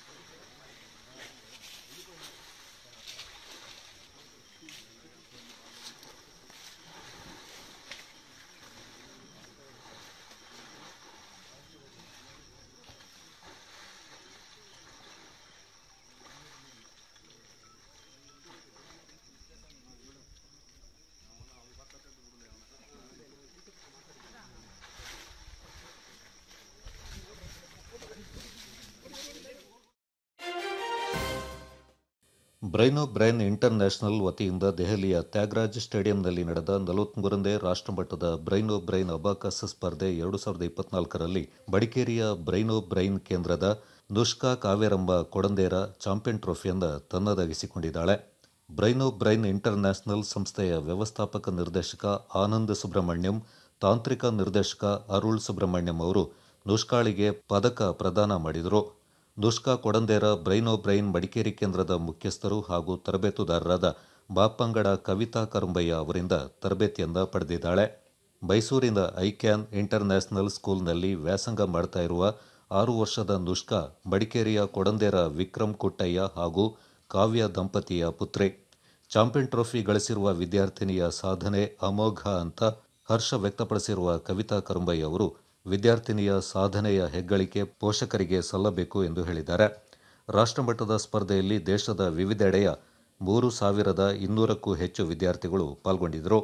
ಬ್ರೈನೋ ಬ್ರೈನ್ ಇಂಟರ್ನ್ಯಾಷನಲ್ ವತಿಯಿಂದ ದೆಹಲಿಯ ತ್ಯಾಗರಾಜ್ ಸ್ಟೇಡಿಯಂನಲ್ಲಿ ನಡೆದ ನಲವತ್ಮೂರನೇ ರಾಷ್ಟ್ರಮಟ್ಟದ ಬ್ರೈನೋ ಬ್ರೈನ್ ಅಬಾಕಸ್ ಸ್ಪರ್ಧೆ ಎರಡು ಸಾವಿರದ ಇಪ್ಪತ್ನಾಲ್ಕರಲ್ಲಿ ಬಡಿಕೇರಿಯ ಬ್ರೈನೋ ಬ್ರೈನ್ ಕೇಂದ್ರದ ನುಷ್ಕಾ ಕಾವೇರಂಬ ಕೊಡಂದೇರ ಚಾಂಪಿಯನ್ ಟ್ರೋಫಿಯನ್ನು ತನ್ನದಾಗಿಸಿಕೊಂಡಿದ್ದಾಳೆ ಬ್ರೈನೋ ಬ್ರೈನ್ ಇಂಟರ್ನ್ಯಾಷನಲ್ ಸಂಸ್ಥೆಯ ವ್ಯವಸ್ಥಾಪಕ ನಿರ್ದೇಶಕ ಆನಂದ್ ಸುಬ್ರಹ್ಮಣ್ಯಂ ತಾಂತ್ರಿಕ ನಿರ್ದೇಶಕ ಅರುಳ್ ಸುಬ್ರಹ್ಮಣ್ಯಂ ಅವರು ನುಷ್ಕಾಳಿಗೆ ಪದಕ ಪ್ರದಾನ ಮಾಡಿದರು ನುಷ್ಕಾ ಕೊಡಂದೇರ ಬ್ರೈನೋ ಬ್ರೈನ್ ಮಡಿಕೇರಿ ಕೇಂದ್ರದ ಮುಖ್ಯಸ್ಥರು ಹಾಗೂ ತರಬೇತುದಾರರಾದ ಬಾಪಂಗಡ ಕವಿತಾ ಕರುಂಬಯ್ಯ ಅವರಿಂದ ತರಬೇತಿಯನ್ನ ಪಡೆದಿದ್ದಾಳೆ ಮೈಸೂರಿನ ಐಕ್ಯಾನ್ ಇಂಟರ್ನ್ಯಾಷನಲ್ ಸ್ಕೂಲ್ನಲ್ಲಿ ವ್ಯಾಸಂಗ ಮಾಡ್ತಾ ಇರುವ ಆರು ವರ್ಷದ ನುಷ್ಕಾ ಮಡಿಕೇರಿಯ ಕೊಡಂದೇರ ವಿಕ್ರಮ್ ಕುಟ್ಟಯ್ಯ ಹಾಗೂ ಕಾವ್ಯ ದಂಪತಿಯ ಪುತ್ರಿ ಚಾಂಪಿಯನ್ ಟ್ರೋಫಿ ಗಳಿಸಿರುವ ವಿದ್ಯಾರ್ಥಿನಿಯ ಸಾಧನೆ ಅಮೋಘ ಅಂತ ಹರ್ಷ ವ್ಯಕ್ತಪಡಿಸಿರುವ ಕವಿತಾ ಕರುಂಬಯ್ಯ ಅವರು ವಿದ್ಯಾರ್ಥಿನಿಯ ಸಾಧನೆಯ ಹೆಗ್ಗಳಿಕೆ ಪೋಷಕರಿಗೆ ಸಲ್ಲಬೇಕು ಎಂದು ಹೇಳಿದ್ದಾರೆ ರಾಷ್ಟ್ರಮಟ್ಟದ ಸ್ಪರ್ಧೆಯಲ್ಲಿ ದೇಶದ ವಿವಿಧೆಡೆಯ ಮೂರು ಸಾವಿರದ ಇನ್ನೂರಕ್ಕೂ ಹೆಚ್ಚು ವಿದ್ಯಾರ್ಥಿಗಳು ಪಾಲ್ಗೊಂಡಿದ್ದರು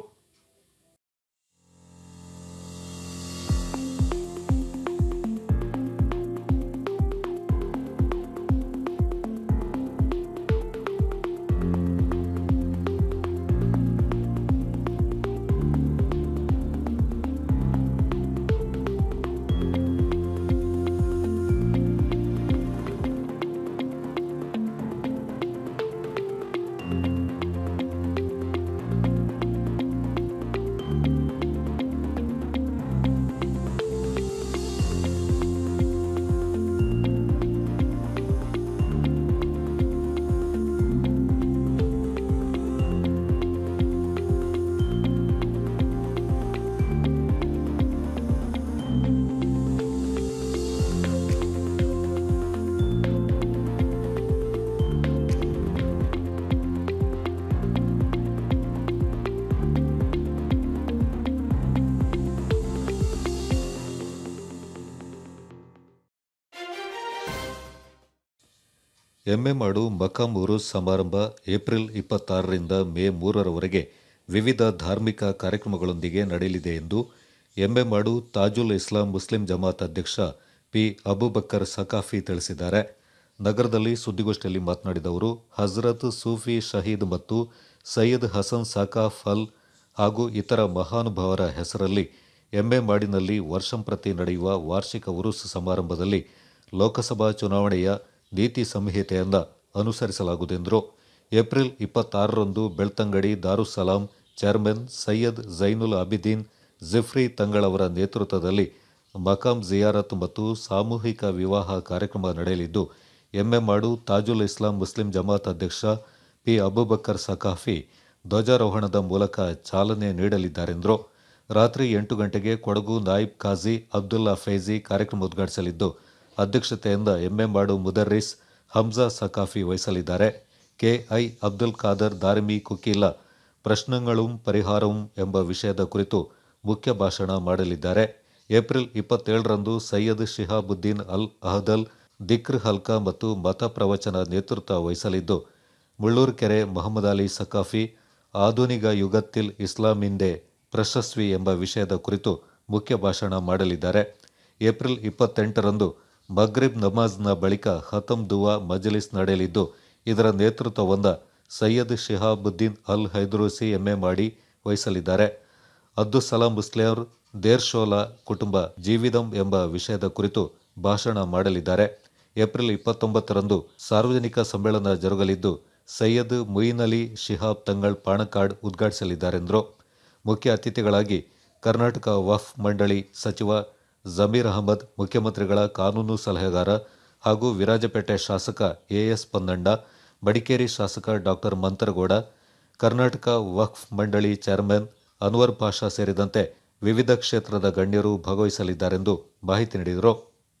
ಎಮ್ಮೆಮಾಡು ಮಕಾಂ ಉರುಸ್ ಸಮಾರಂಭ ಏಪ್ರಿಲ್ ಇಪ್ಪತ್ತಾರರಿಂದ ಮೇ ಮೂರರವರೆಗೆ ವಿವಿಧ ಧಾರ್ಮಿಕ ಕಾರ್ಯಕ್ರಮಗಳೊಂದಿಗೆ ನಡೆಯಲಿದೆ ಎಂದು ಎಮ್ಮೆಮಾಡು ತಾಜುಲ್ ಇಸ್ಲಾಂ ಮುಸ್ಲಿಂ ಜಮಾತ್ ಅಧ್ಯಕ್ಷ ಪಿ ಅಬುಬಕ್ಕರ್ ಸಕಾಫಿ ತಿಳಿಸಿದ್ದಾರೆ ನಗರದಲ್ಲಿ ಸುದ್ದಿಗೋಷ್ಠಿಯಲ್ಲಿ ಮಾತನಾಡಿದ ಅವರು ಹಜರತ್ ಸೂಫಿ ಶಹೀದ್ ಮತ್ತು ಸೈಯದ್ ಹಸನ್ ಸಾಕಾಫ್ ಅಲ್ ಹಾಗೂ ಇತರ ಮಹಾನುಭಾವರ ಹೆಸರಲ್ಲಿ ಎಮ್ಮೆಮಾಡಿನಲ್ಲಿ ವರ್ಷಂಪ್ರತಿ ನಡೆಯುವ ವಾರ್ಷಿಕ ಉರುಸ್ ಸಮಾರಂಭದಲ್ಲಿ ಲೋಕಸಭಾ ಚುನಾವಣೆಯ ನೀತಿ ಸಂಹಿತೆಯನ್ನು ಅನುಸರಿಸಲಾಗುವುದೆಂದರು ಏಪ್ರಿಲ್ ಇಪ್ಪತ್ತಾರರಂದು ಬೆಳ್ತಂಗಡಿ ದಾರುಸಲಾಂ ಚೇರ್ಮನ್ ಸೈಯದ್ ಜೈನುಲ್ ಅಬಿದೀನ್ ಜಿಫ್ರಿ ತಂಗಳವರ ನೇತೃತ್ವದಲ್ಲಿ ಮಕಾಂ ಜಿಯಾರತ್ ಮತ್ತು ಸಾಮೂಹಿಕ ವಿವಾಹ ಕಾರ್ಯಕ್ರಮ ನಡೆಯಲಿದ್ದು ಎಮ್ಮೆಮಾಡು ತಾಜುಲ್ ಇಸ್ಲಾಂ ಮುಸ್ಲಿಂ ಜಮಾತ್ ಅಧ್ಯಕ್ಷ ಪಿ ಅಬುಬಕ್ಕರ್ ಸಕಾಫಿ ಧ್ವಜಾರೋಹಣದ ಮೂಲಕ ಚಾಲನೆ ನೀಡಲಿದ್ದಾರೆಂದರು ರಾತ್ರಿ ಎಂಟು ಗಂಟೆಗೆ ಕೊಡಗು ನಾಯಿಬ್ ಖಾಜಿ ಅಬ್ದುಲ್ಲಾ ಫೈಜಿ ಕಾರ್ಯಕ್ರಮ ಉದ್ಘಾಟಿಸಲಿದ್ದು ಅಧ್ಯಕ್ಷತೆಯಿಂದ ಎಮ್ಮೆಮಾಡು ಮುದರ್ರಿಸ್ ಹಮ್ಜಾ ಸಕಾಫಿ ವಹಿಸಲಿದ್ದಾರೆ ಕೆಐ ಅಬ್ದುಲ್ ಖಾದರ್ ದಾರಿಮಿ ಕುಕೀಲ ಪ್ರಶ್ನೆಗಳು ಪರಿಹಾರവും ಎಂಬ ವಿಷಯದ ಕುರಿತು ಮುಖ್ಯ ಭಾಷಣ ಮಾಡಲಿದ್ದಾರೆ ಏಪ್ರಿಲ್ ಇಪ್ಪತ್ತೇಳರಂದು ಸೈಯದ್ ಶಿಹಾಬುದ್ದೀನ್ ಅಲ್ ಅಹದಲ್ ದಿಕ್ರ್ ಹಲ್ಕಾ ಮತ್ತು ಮತ ಪ್ರವಚನ ನೇತೃತ್ವ ವಹಿಸಲಿದ್ದು ಮುಳ್ಳೂರುಕೆರೆ ಮೊಹಮ್ಮದ್ ಅಲಿ ಸಕಾಫಿ ಆಧುನಿಕ ಯುಗತ್ತಿಲ್ ಇಸ್ಲಾಮಿಂದೆ ಪ್ರಶಸ್ವಿ ಎಂಬ ವಿಷಯದ ಕುರಿತು ಮುಖ್ಯ ಭಾಷಣ ಮಾಡಲಿದ್ದಾರೆ ಏಪ್ರಿಲ್ ಇಪ್ಪತ್ತೆಂಟರಂದು ಮಗ್ರಿಬ್ ನಮಾಜ್ನ ಬಳಿಕ ಹತಮ್ ದುವಾ ಮಜಲಿಸ್ ನಡೆಯಲಿದ್ದು ಇದರ ನೇತೃತ್ವವೊಂದ ಸೈಯದ್ ಶಿಹಾಬುದ್ದೀನ್ ಅಲ್ ಹೈದ್ರೂಸಿ ಎಮ್ಮೆ ಮಾಡಿ ವಹಿಸಲಿದ್ದಾರೆ ಅಬ್ದುಸಲಾಂ ಮುಸ್ಲಿಯರ್ ದೇರ್ಶೋಲಾ ಕುಟುಂಬ ಜೀವಿದಂ ಎಂಬ ವಿಷಯದ ಕುರಿತು ಭಾಷಣ ಮಾಡಲಿದ್ದಾರೆ ಏಪ್ರಿಲ್ ಇಪ್ಪತ್ತೊಂಬತ್ತರಂದು ಸಾರ್ವಜನಿಕ ಸಮ್ಮೇಳನ ಜರುಗಲಿದ್ದು ಸೈಯದ್ ಮುಯಿನ್ ಅಲಿ ಶಿಹಾಬ್ ತಂಗಳ್ ಪಾಣಕಾಡ್ ಉದ್ಘಾಟಿಸಲಿದ್ದಾರೆಂದರು ಮುಖ್ಯ ಅತಿಥಿಗಳಾಗಿ ಕರ್ನಾಟಕ ವಫ್ ಮಂಡಳಿ ಸಚಿವ ಜಮೀರ್ ಅಹಮದ್ ಮುಖ್ಯಮಂತ್ರಿಗಳ ಕಾನೂನು ಸಲಹೆಗಾರ ಹಾಗೂ ವಿರಾಜಪೇಟೆ ಶಾಸಕ ಎಎಸ್ ಪನ್ನಣ್ಣ ಮಡಿಕೇರಿ ಶಾಸಕ ಡಾಕ್ಟರ್ ಮಂತರಗೌಡ ಕರ್ನಾಟಕ ವಕ್ಫ್ ಮಂಡಳಿ ಚೇರ್ಮನ್ ಅನ್ವರ್ ಪಾಷಾ ಸೇರಿದಂತೆ ವಿವಿಧ ಕ್ಷೇತ್ರದ ಗಣ್ಯರು ಭಾಗವಹಿಸಲಿದ್ದಾರೆಂದು ಮಾಹಿತಿ ನೀಡಿದರು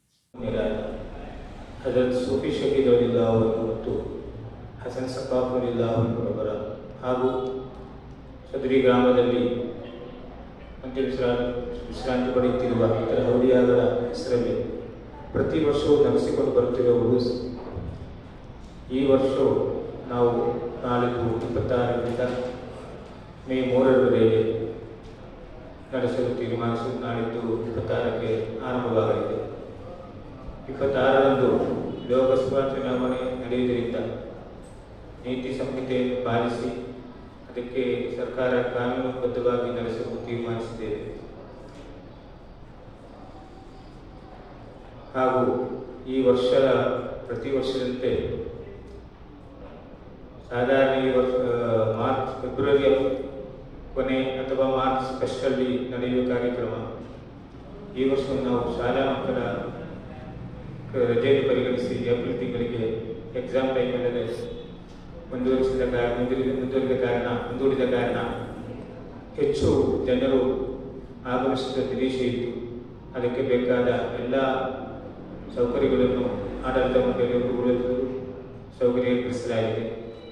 ಹಜರತ್ ಸೂಫಿ ಶಹೀದ್ ಅವರಿಲ್ಲ ಅವರು ಮತ್ತು ಹಸನ್ ಸಕಾಫ್ ಅವರಿಲ್ಲ ಅವರ ಹಾಗೂ ಸದರಿ ಗ್ರಾಮದಲ್ಲಿ ಅಂತ್ಯ ವಿಶ್ರಾ ವಿಶ್ರಾಂತಿ ಪಡೆಯುತ್ತಿರುವ ಇತರ ಹೌದಿಯಾಗಳ ಹೆಸರಲ್ಲಿ ಪ್ರತಿ ವರ್ಷವೂ ನಡೆಸಿಕೊಂಡು ಬರುತ್ತಿರುವ ಉರುಸ್ ಈ ವರ್ಷವೂ ನಾವು ನಾಳಿದ್ದು ಇಪ್ಪತ್ತಾರರಿಂದ ಮೇ ಮೂರರವರೆಗೆ ನಡೆಸಲು ತೀರ್ಮಾನಿಸಿ ನಾಳಿದ್ದು ಇಪ್ಪತ್ತಾರಕ್ಕೆ ಆರಂಭವಾಗಲಿದೆ ಇಪ್ಪತ್ತಾರರಂದು ಲೋಕಸಭಾ ಚುನಾವಣೆ ನಡೆಯುವುದರಿಂದ ನೀತಿ ಸಂಹಿತೆಯನ್ನು ಪಾಲಿಸಿ ಅದಕ್ಕೆ ಸರ್ಕಾರ ಕಾನೂನುಬದ್ಧವಾಗಿ ನಡೆಸಲು ತೀರ್ಮಾನಿಸಿದ್ದೇವೆ ಹಾಗೂ ಈ ವರ್ಷ ಪ್ರತಿ ವರ್ಷದಂತೆ ಸಾಧಾರಣ ಈ ವರ್ಷ ಮಾರ್ಚ್ ಫೆಬ್ರವರಿಯ ಕೊನೆ ಅಥವಾ ಮಾರ್ಚ್ ಫಸ್ಟಲ್ಲಿ ನಡೆಯುವ ಕಾರ್ಯಕ್ರಮ ಈ ವರ್ಷ ನಾವು ಶಾಲಾ ಮಕ್ಕಳ ರಜೆಯನ್ನು ಪರಿಗಣಿಸಿ ಏಪ್ರಿಲ್ ತಿಂಗಳಿಗೆ ಎಕ್ಸಾಮ್ ಟೈಮಲ್ಲದೆ ಮುಂದುವರಿಸಿದ ಕಾರಣ ಮುಂದುವರಿದ ಮುಂದುವರಿದ ಕಾರಣ ಮುಂದೂಡಿದ ಕಾರಣ ಹೆಚ್ಚು ಜನರು ಆಗಮಿಸಿದ ನಿರೀಕ್ಷೆ ಇತ್ತು ಅದಕ್ಕೆ ಬೇಕಾದ ಎಲ್ಲ ಸೌಕರ್ಯಗಳನ್ನು ಆಡಳಿತ ಮಂಡಳಿಯವರು ಉಳಿದು ಸೌಕರ್ಯ ಏರ್ಪಡಿಸಲಾಗಿದೆ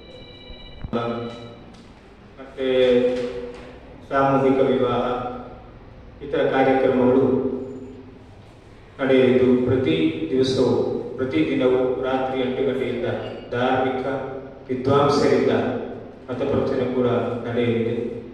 ಮತ್ತು ಸಾಮೂಹಿಕ ವಿವಾಹ ಇತರ ಕಾರ್ಯಕ್ರಮಗಳು ನಡೆಯಲಿದ್ದು ಪ್ರತಿ ದಿವಸವೂ ಪ್ರತಿ ದಿನವೂ ರಾತ್ರಿ ಎಂಟು ಗಂಟೆಯಿಂದ ಧಾರ್ಮಿಕ ವಿದ್ವಾಂಸರಿಂದ ಮತಪ್ರವಚನ ಕೂಡ ನಡೆಯಲಿದೆ